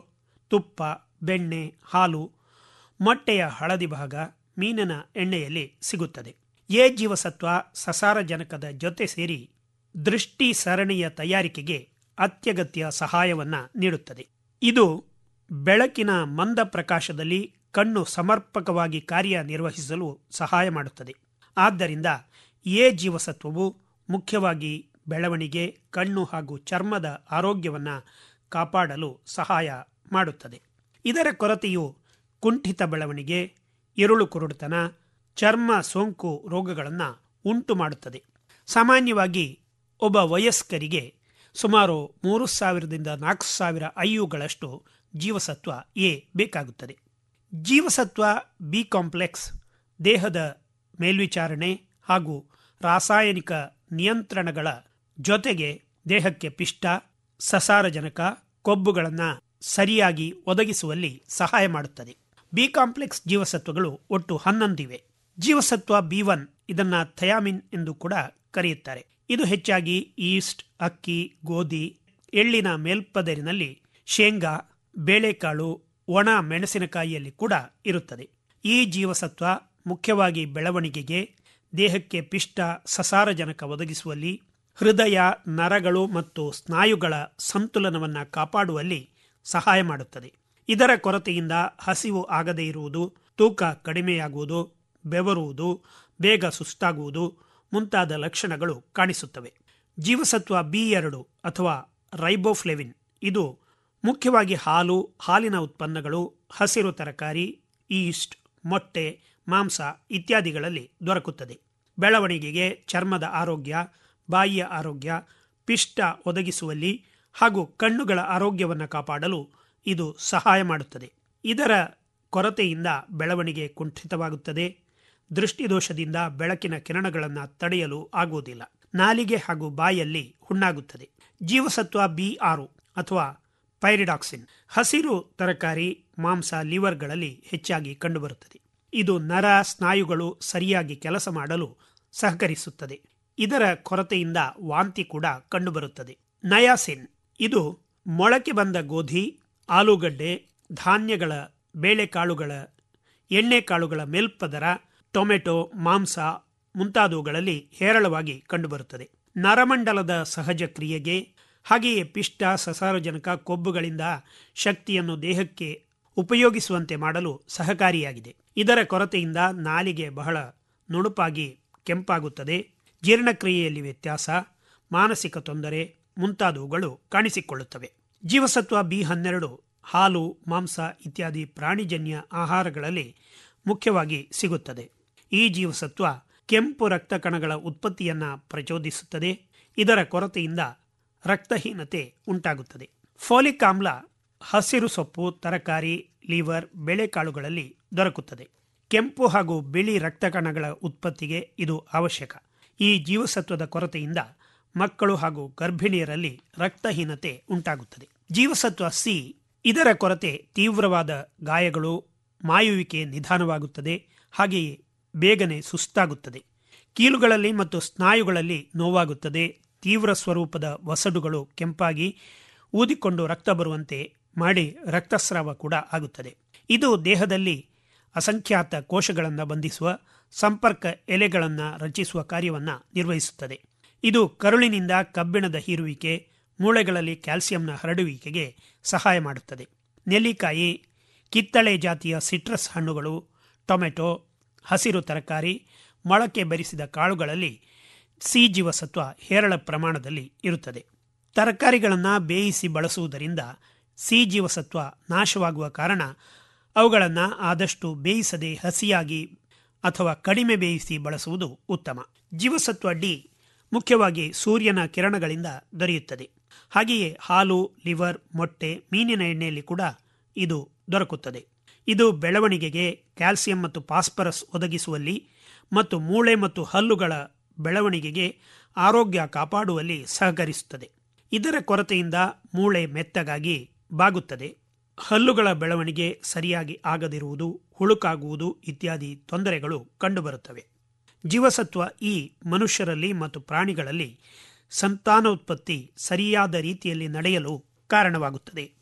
ತುಪ್ಪ ಬೆಣ್ಣೆ ಹಾಲು ಮೊಟ್ಟೆಯ ಹಳದಿ ಭಾಗ ಮೀನಿನ ಎಣ್ಣೆಯಲ್ಲಿ ಸಿಗುತ್ತದೆ ಎ ಜೀವಸತ್ವ ಸಸಾರಜನಕದ ಜೊತೆ ಸೇರಿ ದೃಷ್ಟಿ ಸರಣಿಯ ತಯಾರಿಕೆಗೆ ಅತ್ಯಗತ್ಯ ಸಹಾಯವನ್ನ ನೀಡುತ್ತದೆ ಇದು ಬೆಳಕಿನ ಮಂದ ಪ್ರಕಾಶದಲ್ಲಿ ಕಣ್ಣು ಸಮರ್ಪಕವಾಗಿ ಕಾರ್ಯನಿರ್ವಹಿಸಲು ಸಹಾಯ ಮಾಡುತ್ತದೆ ಆದ್ದರಿಂದ ಎ ಜೀವಸತ್ವವು ಮುಖ್ಯವಾಗಿ ಬೆಳವಣಿಗೆ ಕಣ್ಣು ಹಾಗೂ ಚರ್ಮದ ಆರೋಗ್ಯವನ್ನು ಕಾಪಾಡಲು ಸಹಾಯ ಮಾಡುತ್ತದೆ ಇದರ ಕೊರತೆಯು ಕುಂಠಿತ ಬೆಳವಣಿಗೆ ಇರುಳು ಕುರುಡುತನ ಚರ್ಮ ಸೋಂಕು ರೋಗಗಳನ್ನು ಉಂಟು ಮಾಡುತ್ತದೆ ಸಾಮಾನ್ಯವಾಗಿ ಒಬ್ಬ ವಯಸ್ಕರಿಗೆ ಸುಮಾರು ಮೂರು ಸಾವಿರದಿಂದ ನಾಲ್ಕು ಸಾವಿರ ಐಯುಗಳಷ್ಟು ಜೀವಸತ್ವ ಎ ಬೇಕಾಗುತ್ತದೆ ಜೀವಸತ್ವ ಬಿ ಕಾಂಪ್ಲೆಕ್ಸ್ ದೇಹದ ಮೇಲ್ವಿಚಾರಣೆ ಹಾಗೂ ರಾಸಾಯನಿಕ ನಿಯಂತ್ರಣಗಳ ಜೊತೆಗೆ ದೇಹಕ್ಕೆ ಪಿಷ್ಟ ಸಸಾರಜನಕ ಕೊಬ್ಬುಗಳನ್ನು ಸರಿಯಾಗಿ ಒದಗಿಸುವಲ್ಲಿ ಸಹಾಯ ಮಾಡುತ್ತದೆ ಬಿ ಕಾಂಪ್ಲೆಕ್ಸ್ ಜೀವಸತ್ವಗಳು ಒಟ್ಟು ಹನ್ನೊಂದಿವೆ ಜೀವಸತ್ವ ಬಿ ಒನ್ ಇದನ್ನ ಥಯಾಮಿನ್ ಎಂದು ಕೂಡ ಕರೆಯುತ್ತಾರೆ ಇದು ಹೆಚ್ಚಾಗಿ ಈಸ್ಟ್ ಅಕ್ಕಿ ಗೋಧಿ ಎಳ್ಳಿನ ಮೇಲ್ಪದರಿನಲ್ಲಿ ಶೇಂಗಾ ಬೇಳೆಕಾಳು ಒಣ ಮೆಣಸಿನಕಾಯಿಯಲ್ಲಿ ಕೂಡ ಇರುತ್ತದೆ ಈ ಜೀವಸತ್ವ ಮುಖ್ಯವಾಗಿ ಬೆಳವಣಿಗೆಗೆ ದೇಹಕ್ಕೆ ಪಿಷ್ಟ ಸಸಾರಜನಕ ಒದಗಿಸುವಲ್ಲಿ ಹೃದಯ ನರಗಳು ಮತ್ತು ಸ್ನಾಯುಗಳ ಸಂತುಲನವನ್ನು ಕಾಪಾಡುವಲ್ಲಿ ಸಹಾಯ ಮಾಡುತ್ತದೆ ಇದರ ಕೊರತೆಯಿಂದ ಹಸಿವು ಆಗದೇ ಇರುವುದು ತೂಕ ಕಡಿಮೆಯಾಗುವುದು ಬೆವರುವುದು ಬೇಗ ಸುಸ್ತಾಗುವುದು ಮುಂತಾದ ಲಕ್ಷಣಗಳು ಕಾಣಿಸುತ್ತವೆ ಜೀವಸತ್ವ ಬಿ ಎರಡು ಅಥವಾ ರೈಬೋಫ್ಲೆವಿನ್ ಇದು ಮುಖ್ಯವಾಗಿ ಹಾಲು ಹಾಲಿನ ಉತ್ಪನ್ನಗಳು ಹಸಿರು ತರಕಾರಿ ಈಸ್ಟ್ ಮೊಟ್ಟೆ ಮಾಂಸ ಇತ್ಯಾದಿಗಳಲ್ಲಿ ದೊರಕುತ್ತದೆ ಬೆಳವಣಿಗೆಗೆ ಚರ್ಮದ ಆರೋಗ್ಯ ಬಾಯಿಯ ಆರೋಗ್ಯ ಪಿಷ್ಟ ಒದಗಿಸುವಲ್ಲಿ ಹಾಗೂ ಕಣ್ಣುಗಳ ಆರೋಗ್ಯವನ್ನು ಕಾಪಾಡಲು ಇದು ಸಹಾಯ ಮಾಡುತ್ತದೆ ಇದರ ಕೊರತೆಯಿಂದ ಬೆಳವಣಿಗೆ ಕುಂಠಿತವಾಗುತ್ತದೆ ದೃಷ್ಟಿದೋಷದಿಂದ ಬೆಳಕಿನ ಕಿರಣಗಳನ್ನು ತಡೆಯಲು ಆಗುವುದಿಲ್ಲ ನಾಲಿಗೆ ಹಾಗೂ ಬಾಯಲ್ಲಿ ಹುಣ್ಣಾಗುತ್ತದೆ ಜೀವಸತ್ವ ಬಿ ಆರು ಅಥವಾ ಪೈರಿಡಾಕ್ಸಿನ್ ಹಸಿರು ತರಕಾರಿ ಮಾಂಸ ಲಿವರ್ಗಳಲ್ಲಿ ಹೆಚ್ಚಾಗಿ ಕಂಡುಬರುತ್ತದೆ ಇದು ನರ ಸ್ನಾಯುಗಳು ಸರಿಯಾಗಿ ಕೆಲಸ ಮಾಡಲು ಸಹಕರಿಸುತ್ತದೆ ಇದರ ಕೊರತೆಯಿಂದ ವಾಂತಿ ಕೂಡ ಕಂಡುಬರುತ್ತದೆ ನಯಾಸಿನ್ ಇದು ಮೊಳಕೆ ಬಂದ ಗೋಧಿ ಆಲೂಗಡ್ಡೆ ಧಾನ್ಯಗಳ ಬೇಳೆಕಾಳುಗಳ ಎಣ್ಣೆಕಾಳುಗಳ ಮೇಲ್ಪದರ ಟೊಮೆಟೊ ಮಾಂಸ ಮುಂತಾದವುಗಳಲ್ಲಿ ಹೇರಳವಾಗಿ ಕಂಡುಬರುತ್ತದೆ ನರಮಂಡಲದ ಸಹಜ ಕ್ರಿಯೆಗೆ ಹಾಗೆಯೇ ಪಿಷ್ಟ ಸಸಾರಜನಕ ಕೊಬ್ಬುಗಳಿಂದ ಶಕ್ತಿಯನ್ನು ದೇಹಕ್ಕೆ ಉಪಯೋಗಿಸುವಂತೆ ಮಾಡಲು ಸಹಕಾರಿಯಾಗಿದೆ ಇದರ ಕೊರತೆಯಿಂದ ನಾಲಿಗೆ ಬಹಳ ನುಣುಪಾಗಿ ಕೆಂಪಾಗುತ್ತದೆ ಜೀರ್ಣಕ್ರಿಯೆಯಲ್ಲಿ ವ್ಯತ್ಯಾಸ ಮಾನಸಿಕ ತೊಂದರೆ ಮುಂತಾದವುಗಳು ಕಾಣಿಸಿಕೊಳ್ಳುತ್ತವೆ ಜೀವಸತ್ವ ಬಿ ಹನ್ನೆರಡು ಹಾಲು ಮಾಂಸ ಇತ್ಯಾದಿ ಪ್ರಾಣಿಜನ್ಯ ಆಹಾರಗಳಲ್ಲಿ ಮುಖ್ಯವಾಗಿ ಸಿಗುತ್ತದೆ ಈ ಜೀವಸತ್ವ ಕೆಂಪು ರಕ್ತ ಕಣಗಳ ಉತ್ಪತ್ತಿಯನ್ನ ಪ್ರಚೋದಿಸುತ್ತದೆ ಇದರ ಕೊರತೆಯಿಂದ ರಕ್ತಹೀನತೆ ಉಂಟಾಗುತ್ತದೆ ಫೋಲಿಕ್ ಆಮ್ಲ ಹಸಿರು ಸೊಪ್ಪು ತರಕಾರಿ ಲಿವರ್ ಬೇಳೆಕಾಳುಗಳಲ್ಲಿ ದೊರಕುತ್ತದೆ ಕೆಂಪು ಹಾಗೂ ಬಿಳಿ ರಕ್ತ ಕಣಗಳ ಉತ್ಪತ್ತಿಗೆ ಇದು ಅವಶ್ಯಕ ಈ ಜೀವಸತ್ವದ ಕೊರತೆಯಿಂದ ಮಕ್ಕಳು ಹಾಗೂ ಗರ್ಭಿಣಿಯರಲ್ಲಿ ರಕ್ತಹೀನತೆ ಉಂಟಾಗುತ್ತದೆ ಜೀವಸತ್ವ ಸಿ ಇದರ ಕೊರತೆ ತೀವ್ರವಾದ ಗಾಯಗಳು ಮಾಯುವಿಕೆ ನಿಧಾನವಾಗುತ್ತದೆ ಹಾಗೆಯೇ ಬೇಗನೆ ಸುಸ್ತಾಗುತ್ತದೆ ಕೀಲುಗಳಲ್ಲಿ ಮತ್ತು ಸ್ನಾಯುಗಳಲ್ಲಿ ನೋವಾಗುತ್ತದೆ ತೀವ್ರ ಸ್ವರೂಪದ ವಸಡುಗಳು ಕೆಂಪಾಗಿ ಊದಿಕೊಂಡು ರಕ್ತ ಬರುವಂತೆ ಮಾಡಿ ರಕ್ತಸ್ರಾವ ಕೂಡ ಆಗುತ್ತದೆ ಇದು ದೇಹದಲ್ಲಿ ಅಸಂಖ್ಯಾತ ಕೋಶಗಳನ್ನು ಬಂಧಿಸುವ ಸಂಪರ್ಕ ಎಲೆಗಳನ್ನು ರಚಿಸುವ ಕಾರ್ಯವನ್ನು ನಿರ್ವಹಿಸುತ್ತದೆ ಇದು ಕರುಳಿನಿಂದ ಕಬ್ಬಿಣದ ಹೀರುವಿಕೆ ಮೂಳೆಗಳಲ್ಲಿ ಕ್ಯಾಲ್ಸಿಯಂನ ಹರಡುವಿಕೆಗೆ ಸಹಾಯ ಮಾಡುತ್ತದೆ ನೆಲ್ಲಿಕಾಯಿ ಕಿತ್ತಳೆ ಜಾತಿಯ ಸಿಟ್ರಸ್ ಹಣ್ಣುಗಳು ಟೊಮೆಟೊ ಹಸಿರು ತರಕಾರಿ ಮೊಳಕೆ ಬೆರೆಸಿದ ಕಾಳುಗಳಲ್ಲಿ ಸಿ ಜೀವಸತ್ವ ಹೇರಳ ಪ್ರಮಾಣದಲ್ಲಿ ಇರುತ್ತದೆ ತರಕಾರಿಗಳನ್ನು ಬೇಯಿಸಿ ಬಳಸುವುದರಿಂದ ಸಿ ಜೀವಸತ್ವ ನಾಶವಾಗುವ ಕಾರಣ ಅವುಗಳನ್ನು ಆದಷ್ಟು ಬೇಯಿಸದೆ ಹಸಿಯಾಗಿ ಅಥವಾ ಕಡಿಮೆ ಬೇಯಿಸಿ ಬಳಸುವುದು ಉತ್ತಮ ಜೀವಸತ್ವ ಡಿ ಮುಖ್ಯವಾಗಿ ಸೂರ್ಯನ ಕಿರಣಗಳಿಂದ ದೊರೆಯುತ್ತದೆ ಹಾಗೆಯೇ ಹಾಲು ಲಿವರ್ ಮೊಟ್ಟೆ ಮೀನಿನ ಎಣ್ಣೆಯಲ್ಲಿ ಕೂಡ ಇದು ದೊರಕುತ್ತದೆ ಇದು ಬೆಳವಣಿಗೆಗೆ ಕ್ಯಾಲ್ಸಿಯಂ ಮತ್ತು ಫಾಸ್ಫರಸ್ ಒದಗಿಸುವಲ್ಲಿ ಮತ್ತು ಮೂಳೆ ಮತ್ತು ಹಲ್ಲುಗಳ ಬೆಳವಣಿಗೆಗೆ ಆರೋಗ್ಯ ಕಾಪಾಡುವಲ್ಲಿ ಸಹಕರಿಸುತ್ತದೆ ಇದರ ಕೊರತೆಯಿಂದ ಮೂಳೆ ಮೆತ್ತಗಾಗಿ ಬಾಗುತ್ತದೆ ಹಲ್ಲುಗಳ ಬೆಳವಣಿಗೆ ಸರಿಯಾಗಿ ಆಗದಿರುವುದು ಹುಳುಕಾಗುವುದು ಇತ್ಯಾದಿ ತೊಂದರೆಗಳು ಕಂಡುಬರುತ್ತವೆ ಜೀವಸತ್ವ ಈ ಮನುಷ್ಯರಲ್ಲಿ ಮತ್ತು ಪ್ರಾಣಿಗಳಲ್ಲಿ ಸಂತಾನೋತ್ಪತ್ತಿ ಸರಿಯಾದ ರೀತಿಯಲ್ಲಿ ನಡೆಯಲು ಕಾರಣವಾಗುತ್ತದೆ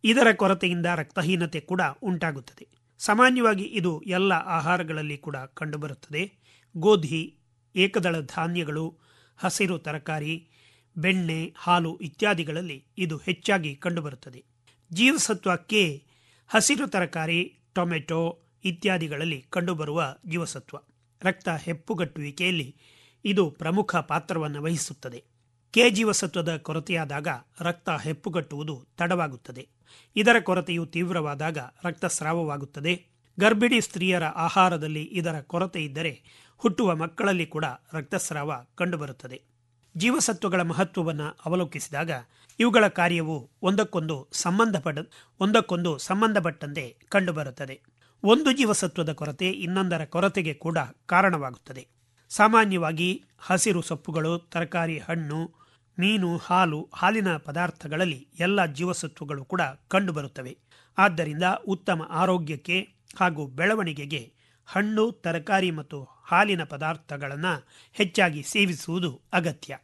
ಇದರ ಕೊರತೆಯಿಂದ ರಕ್ತಹೀನತೆ ಕೂಡ ಉಂಟಾಗುತ್ತದೆ ಸಾಮಾನ್ಯವಾಗಿ ಇದು ಎಲ್ಲ ಆಹಾರಗಳಲ್ಲಿ ಕೂಡ ಕಂಡುಬರುತ್ತದೆ ಗೋಧಿ ಏಕದಳ ಧಾನ್ಯಗಳು ಹಸಿರು ತರಕಾರಿ ಬೆಣ್ಣೆ ಹಾಲು ಇತ್ಯಾದಿಗಳಲ್ಲಿ ಇದು ಹೆಚ್ಚಾಗಿ ಕಂಡುಬರುತ್ತದೆ ಜೀವಸತ್ವ ಕೆ ಹಸಿರು ತರಕಾರಿ ಟೊಮೆಟೊ ಇತ್ಯಾದಿಗಳಲ್ಲಿ ಕಂಡುಬರುವ ಜೀವಸತ್ವ ರಕ್ತ ಹೆಪ್ಪುಗಟ್ಟುವಿಕೆಯಲ್ಲಿ ಇದು ಪ್ರಮುಖ ಪಾತ್ರವನ್ನು ವಹಿಸುತ್ತದೆ ಕೆ ಜೀವಸತ್ವದ ಕೊರತೆಯಾದಾಗ ರಕ್ತ ಹೆಪ್ಪುಗಟ್ಟುವುದು ತಡವಾಗುತ್ತದೆ ಇದರ ಕೊರತೆಯು ತೀವ್ರವಾದಾಗ ರಕ್ತಸ್ರಾವವಾಗುತ್ತದೆ ಗರ್ಭಿಣಿ ಸ್ತ್ರೀಯರ ಆಹಾರದಲ್ಲಿ ಇದರ ಕೊರತೆ ಇದ್ದರೆ ಹುಟ್ಟುವ ಮಕ್ಕಳಲ್ಲಿ ಕೂಡ ರಕ್ತಸ್ರಾವ ಕಂಡುಬರುತ್ತದೆ ಜೀವಸತ್ವಗಳ ಮಹತ್ವವನ್ನು ಅವಲೋಕಿಸಿದಾಗ ಇವುಗಳ ಕಾರ್ಯವು ಒಂದಕ್ಕೊಂದು ಸಂಬಂಧಪಡ ಒಂದಕ್ಕೊಂದು ಸಂಬಂಧಪಟ್ಟಂತೆ ಕಂಡುಬರುತ್ತದೆ ಒಂದು ಜೀವಸತ್ವದ ಕೊರತೆ ಇನ್ನೊಂದರ ಕೊರತೆಗೆ ಕೂಡ ಕಾರಣವಾಗುತ್ತದೆ ಸಾಮಾನ್ಯವಾಗಿ ಹಸಿರು ಸೊಪ್ಪುಗಳು ತರಕಾರಿ ಹಣ್ಣು ಮೀನು ಹಾಲು ಹಾಲಿನ ಪದಾರ್ಥಗಳಲ್ಲಿ ಎಲ್ಲ ಜೀವಸತ್ವಗಳು ಕೂಡ ಕಂಡುಬರುತ್ತವೆ ಆದ್ದರಿಂದ ಉತ್ತಮ ಆರೋಗ್ಯಕ್ಕೆ ಹಾಗೂ ಬೆಳವಣಿಗೆಗೆ ಹಣ್ಣು ತರಕಾರಿ ಮತ್ತು ಹಾಲಿನ ಪದಾರ್ಥಗಳನ್ನು ಹೆಚ್ಚಾಗಿ ಸೇವಿಸುವುದು ಅಗತ್ಯ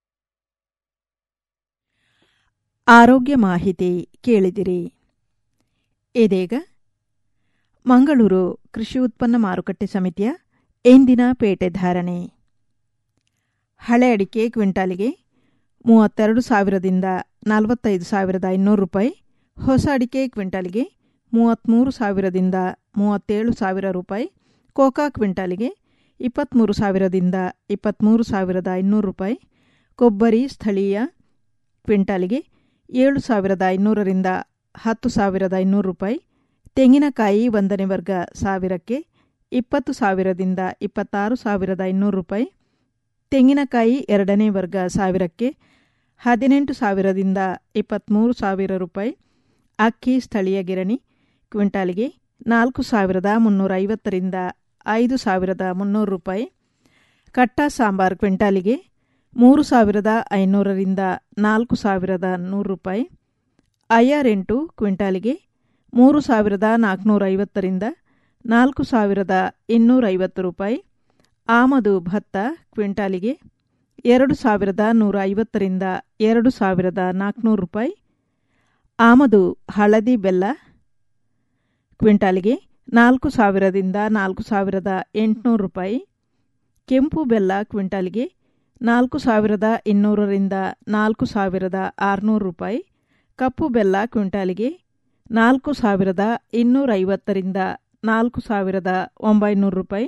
ಆರೋಗ್ಯ ಮಾಹಿತಿ ಕೇಳಿದಿರಿ ಇದೀಗ ಮಂಗಳೂರು ಕೃಷಿ ಉತ್ಪನ್ನ ಮಾರುಕಟ್ಟೆ ಸಮಿತಿಯ ಎಂದಿನ ಪೇಟೆ ಧಾರಣೆ ಹಳೆ ಅಡಿಕೆ ಕ್ವಿಂಟಾಲಿಗೆ ಮೂವತ್ತೆರಡು ಸಾವಿರದಿಂದ ನಲವತ್ತೈದು ಸಾವಿರದ ಐನೂರು ರೂಪಾಯಿ ಹೊಸ ಅಡಿಕೆ ಕ್ವಿಂಟಾಲಿಗೆ ಮೂವತ್ತ್ಮೂರು ಸಾವಿರದಿಂದ ಮೂವತ್ತೇಳು ಸಾವಿರ ರೂಪಾಯಿ ಕೋಕಾ ಕ್ವಿಂಟಾಲಿಗೆ ಇಪ್ಪತ್ತ್ಮೂರು ಸಾವಿರದಿಂದ ಇಪ್ಪತ್ತ್ಮೂರು ಸಾವಿರದ ಐನೂರು ರೂಪಾಯಿ ಕೊಬ್ಬರಿ ಸ್ಥಳೀಯ ಕ್ವಿಂಟಾಲಿಗೆ ಏಳು ಸಾವಿರದ ಐನೂರರಿಂದ ಹತ್ತು ಸಾವಿರದ ಐನೂರು ರೂಪಾಯಿ ತೆಂಗಿನಕಾಯಿ ಒಂದನೇ ವರ್ಗ ಸಾವಿರಕ್ಕೆ ಇಪ್ಪತ್ತು ಸಾವಿರದಿಂದ ಇಪ್ಪತ್ತಾರು ಸಾವಿರದ ಐನೂರು ರೂಪಾಯಿ ತೆಂಗಿನಕಾಯಿ ಎರಡನೇ ವರ್ಗ ಸಾವಿರಕ್ಕೆ ಹದಿನೆಂಟು ಸಾವಿರದಿಂದ ಇಪ್ಪತ್ತ್ಮೂರು ಸಾವಿರ ರೂಪಾಯಿ ಅಕ್ಕಿ ಸ್ಥಳೀಯ ಗಿರಣಿ ಕ್ವಿಂಟಾಲಿಗೆ ನಾಲ್ಕು ಸಾವಿರದ ಮುನ್ನೂರ ಐವತ್ತರಿಂದ ಐದು ಸಾವಿರದ ಮುನ್ನೂರು ರೂಪಾಯಿ ಕಟ್ಟ ಸಾಂಬಾರ್ ಕ್ವಿಂಟಾಲಿಗೆ ಮೂರು ಸಾವಿರದ ಐನೂರರಿಂದ ನಾಲ್ಕು ಸಾವಿರದ ನೂರು ರೂಪಾಯಿ ಐಆರ್ ಎಂಟು ಕ್ವಿಂಟಾಲಿಗೆ ಮೂರು ಸಾವಿರದ ನಾಲ್ಕುನೂರ ಐವತ್ತರಿಂದ ನಾಲ್ಕು ಸಾವಿರದ ಇನ್ನೂರೈವತ್ತು ರೂಪಾಯಿ ಆಮದು ಭತ್ತ ಕ್ವಿಂಟಾಲಿಗೆ ಎರಡು ಸಾವಿರದ ನೂರ ಐವತ್ತರಿಂದ ಎರಡು ಸಾವಿರದ ನಾಲ್ಕುನೂರು ರೂಪಾಯಿ ಆಮದು ಹಳದಿ ಬೆಲ್ಲ ಕ್ವಿಂಟಾಲಿಗೆ ನಾಲ್ಕು ಸಾವಿರದಿಂದ ನಾಲ್ಕು ಸಾವಿರದ ಎಂಟುನೂರು ರೂಪಾಯಿ ಕೆಂಪು ಬೆಲ್ಲ ಕ್ವಿಂಟಾಲಿಗೆ ನಾಲ್ಕು ಸಾವಿರದ ಇನ್ನೂರರಿಂದ ನಾಲ್ಕು ಸಾವಿರದ ಆರುನೂರು ರೂಪಾಯಿ ಕಪ್ಪು ಬೆಲ್ಲ ಕ್ವಿಂಟಾಲಿಗೆ ನಾಲ್ಕು ಸಾವಿರದ ಇನ್ನೂರೈವತ್ತರಿಂದ ನಾಲ್ಕು ಸಾವಿರದ ಒಂಬೈನೂರು ರೂಪಾಯಿ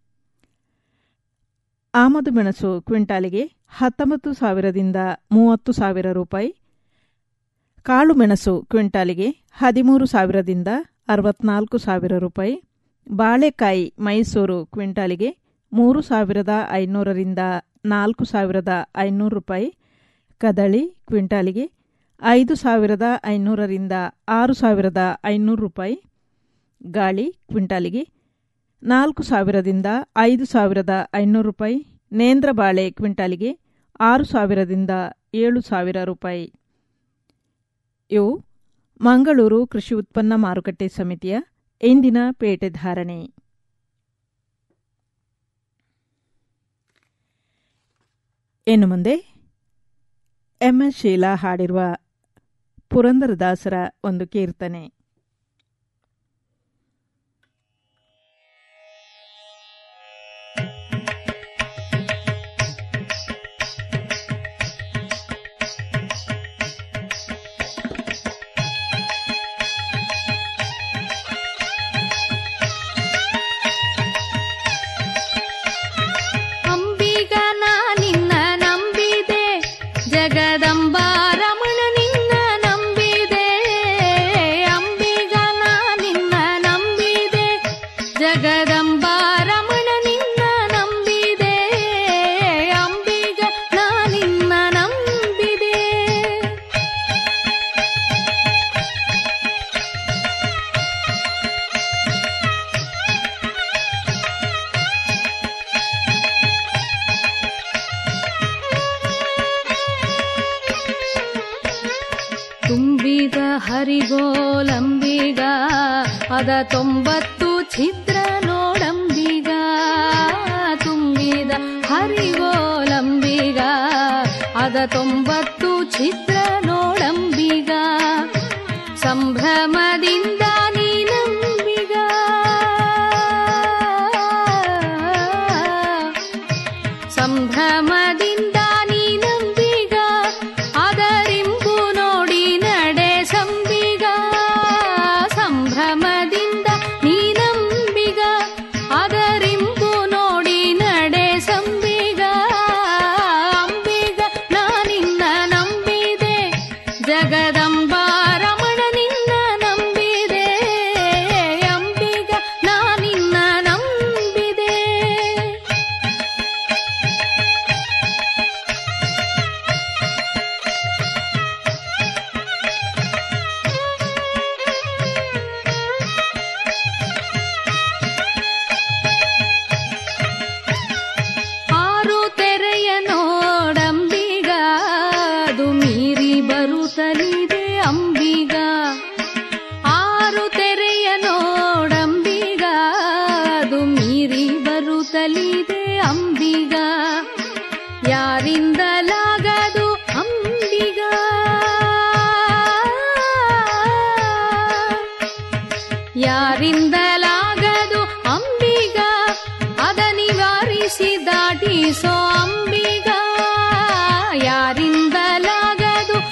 ಆಮದು ಮೆಣಸು ಕ್ವಿಂಟಾಲಿಗೆ ಹತ್ತೊಂಬತ್ತು ಸಾವಿರದಿಂದ ಮೂವತ್ತು ಸಾವಿರ ರೂಪಾಯಿ ಕಾಳು ಮೆಣಸು ಕ್ವಿಂಟಾಲಿಗೆ ಹದಿಮೂರು ಸಾವಿರದಿಂದ ಅರವತ್ನಾಲ್ಕು ಸಾವಿರ ರೂಪಾಯಿ ಬಾಳೆಕಾಯಿ ಮೈಸೂರು ಕ್ವಿಂಟಾಲಿಗೆ ಮೂರು ಸಾವಿರದ ಐನೂರರಿಂದ ನಾಲ್ಕು ಸಾವಿರದ ಐನೂರು ರೂಪಾಯಿ ಕದಳಿ ಕ್ವಿಂಟಾಲಿಗೆ ಐದು ಸಾವಿರದ ಐನೂರರಿಂದ ಆರು ಸಾವಿರದ ಐನೂರು ರೂಪಾಯಿ ಗಾಳಿ ಕ್ವಿಂಟಾಲಿಗೆ ನಾಲ್ಕು ಸಾವಿರದಿಂದ ಐದು ಸಾವಿರದ ಐನೂರು ರೂಪಾಯಿ ನೇಂದ್ರ ಬಾಳೆ ಕ್ವಿಂಟಾಲಿಗೆ ಆರು ಸಾವಿರದಿಂದ ಏಳು ಸಾವಿರ ರೂಪಾಯಿ ಇವು ಮಂಗಳೂರು ಕೃಷಿ ಉತ್ಪನ್ನ ಮಾರುಕಟ್ಟೆ ಸಮಿತಿಯ ಇಂದಿನ ಪೇಟೆ ಧಾರಣೆ ಇನ್ನು ಮುಂದೆ ಎಂಎಸ್ ಶೀಲಾ ಹಾಡಿರುವ ಪುರಂದರದಾಸರ ಒಂದು ಕೀರ್ತನೆ ಅಂಬಿಗ ನಾ ನಿನ್ನ ನಂಬಿದೆ ಜಗದಂಬ ರಮಣ ನಿನ್ನ ನಂಬಿದೆ ಅಂಬಿಗ ನಾ ನಿನ್ನ ನಂಬಿದೆ ಜಗದಂಬ ರಮಣ ನಿನ್ನ ನಂಬಿದೆ ಅಂಬಿಗ ನಾ ನಿನ್ನ ನಂಬಿದೆ ತುಂಬಿದ ಹರಿಗೋಲಂಬಿಗ ಅದ ತೊಂಬತ್ತು ಛಿದ್ರ ನೋಡಂಬಿಗ ತುಂಬಿದ ಹರಿಗೋಲಂಬಿಗ ಅದ ತೊಂಬತ್ತು ಛಿದ್ರ ನೋಡಂಬಿಗ ಸಂಭ ಸಂಭ್ರಮದಿಂದ ನೀನಂಬಿಗ ಸಂಭ್ರಮದಿಂದ ನೀನಂಬಿಗ ಅದರಿಂಬು ನೋಡಿ ನಡೆ ಸಂಬಿಗ ಸಂಭ್ರಮದಿಂದ ನೀನಂಬಿಗ ಅದರಿಂಬು ನೋಡಿ ನಡೆ ಸಂಬಿಗ ಅಂಬಿಗ ನಾನಿನ್ನ ನಂಬಿದೆ ಜಗದಂಬ ರಮಣ ನಿನ್ನ ನಂಬಿದೆ ಅಂಬಿಗ ನಾನಿನ್ನ ನಂಬಿದೆ ಆರು ತೆರೆಯ ನೋಡಂಬಿಗ ಅದು ಮೀರಿ ಬರುತ್ತಲಿದೆ ಅಂಬಿಗ ಆರು ತೆರೆಯ ನೋಡಂಬಿಗ ಅದು ಮೀರಿ ಬರುತ್ತಲಿದೆ ಅಂಬಿಗ ಯಾರಿಂದಲಾಗದು ಅಂಬಿಗ ಯಾರಿಂದಲಾಗದು ಅಂಬಿಗ ಅದ ನಿವಾರಿಸಿ ದಾಟಿಸೋ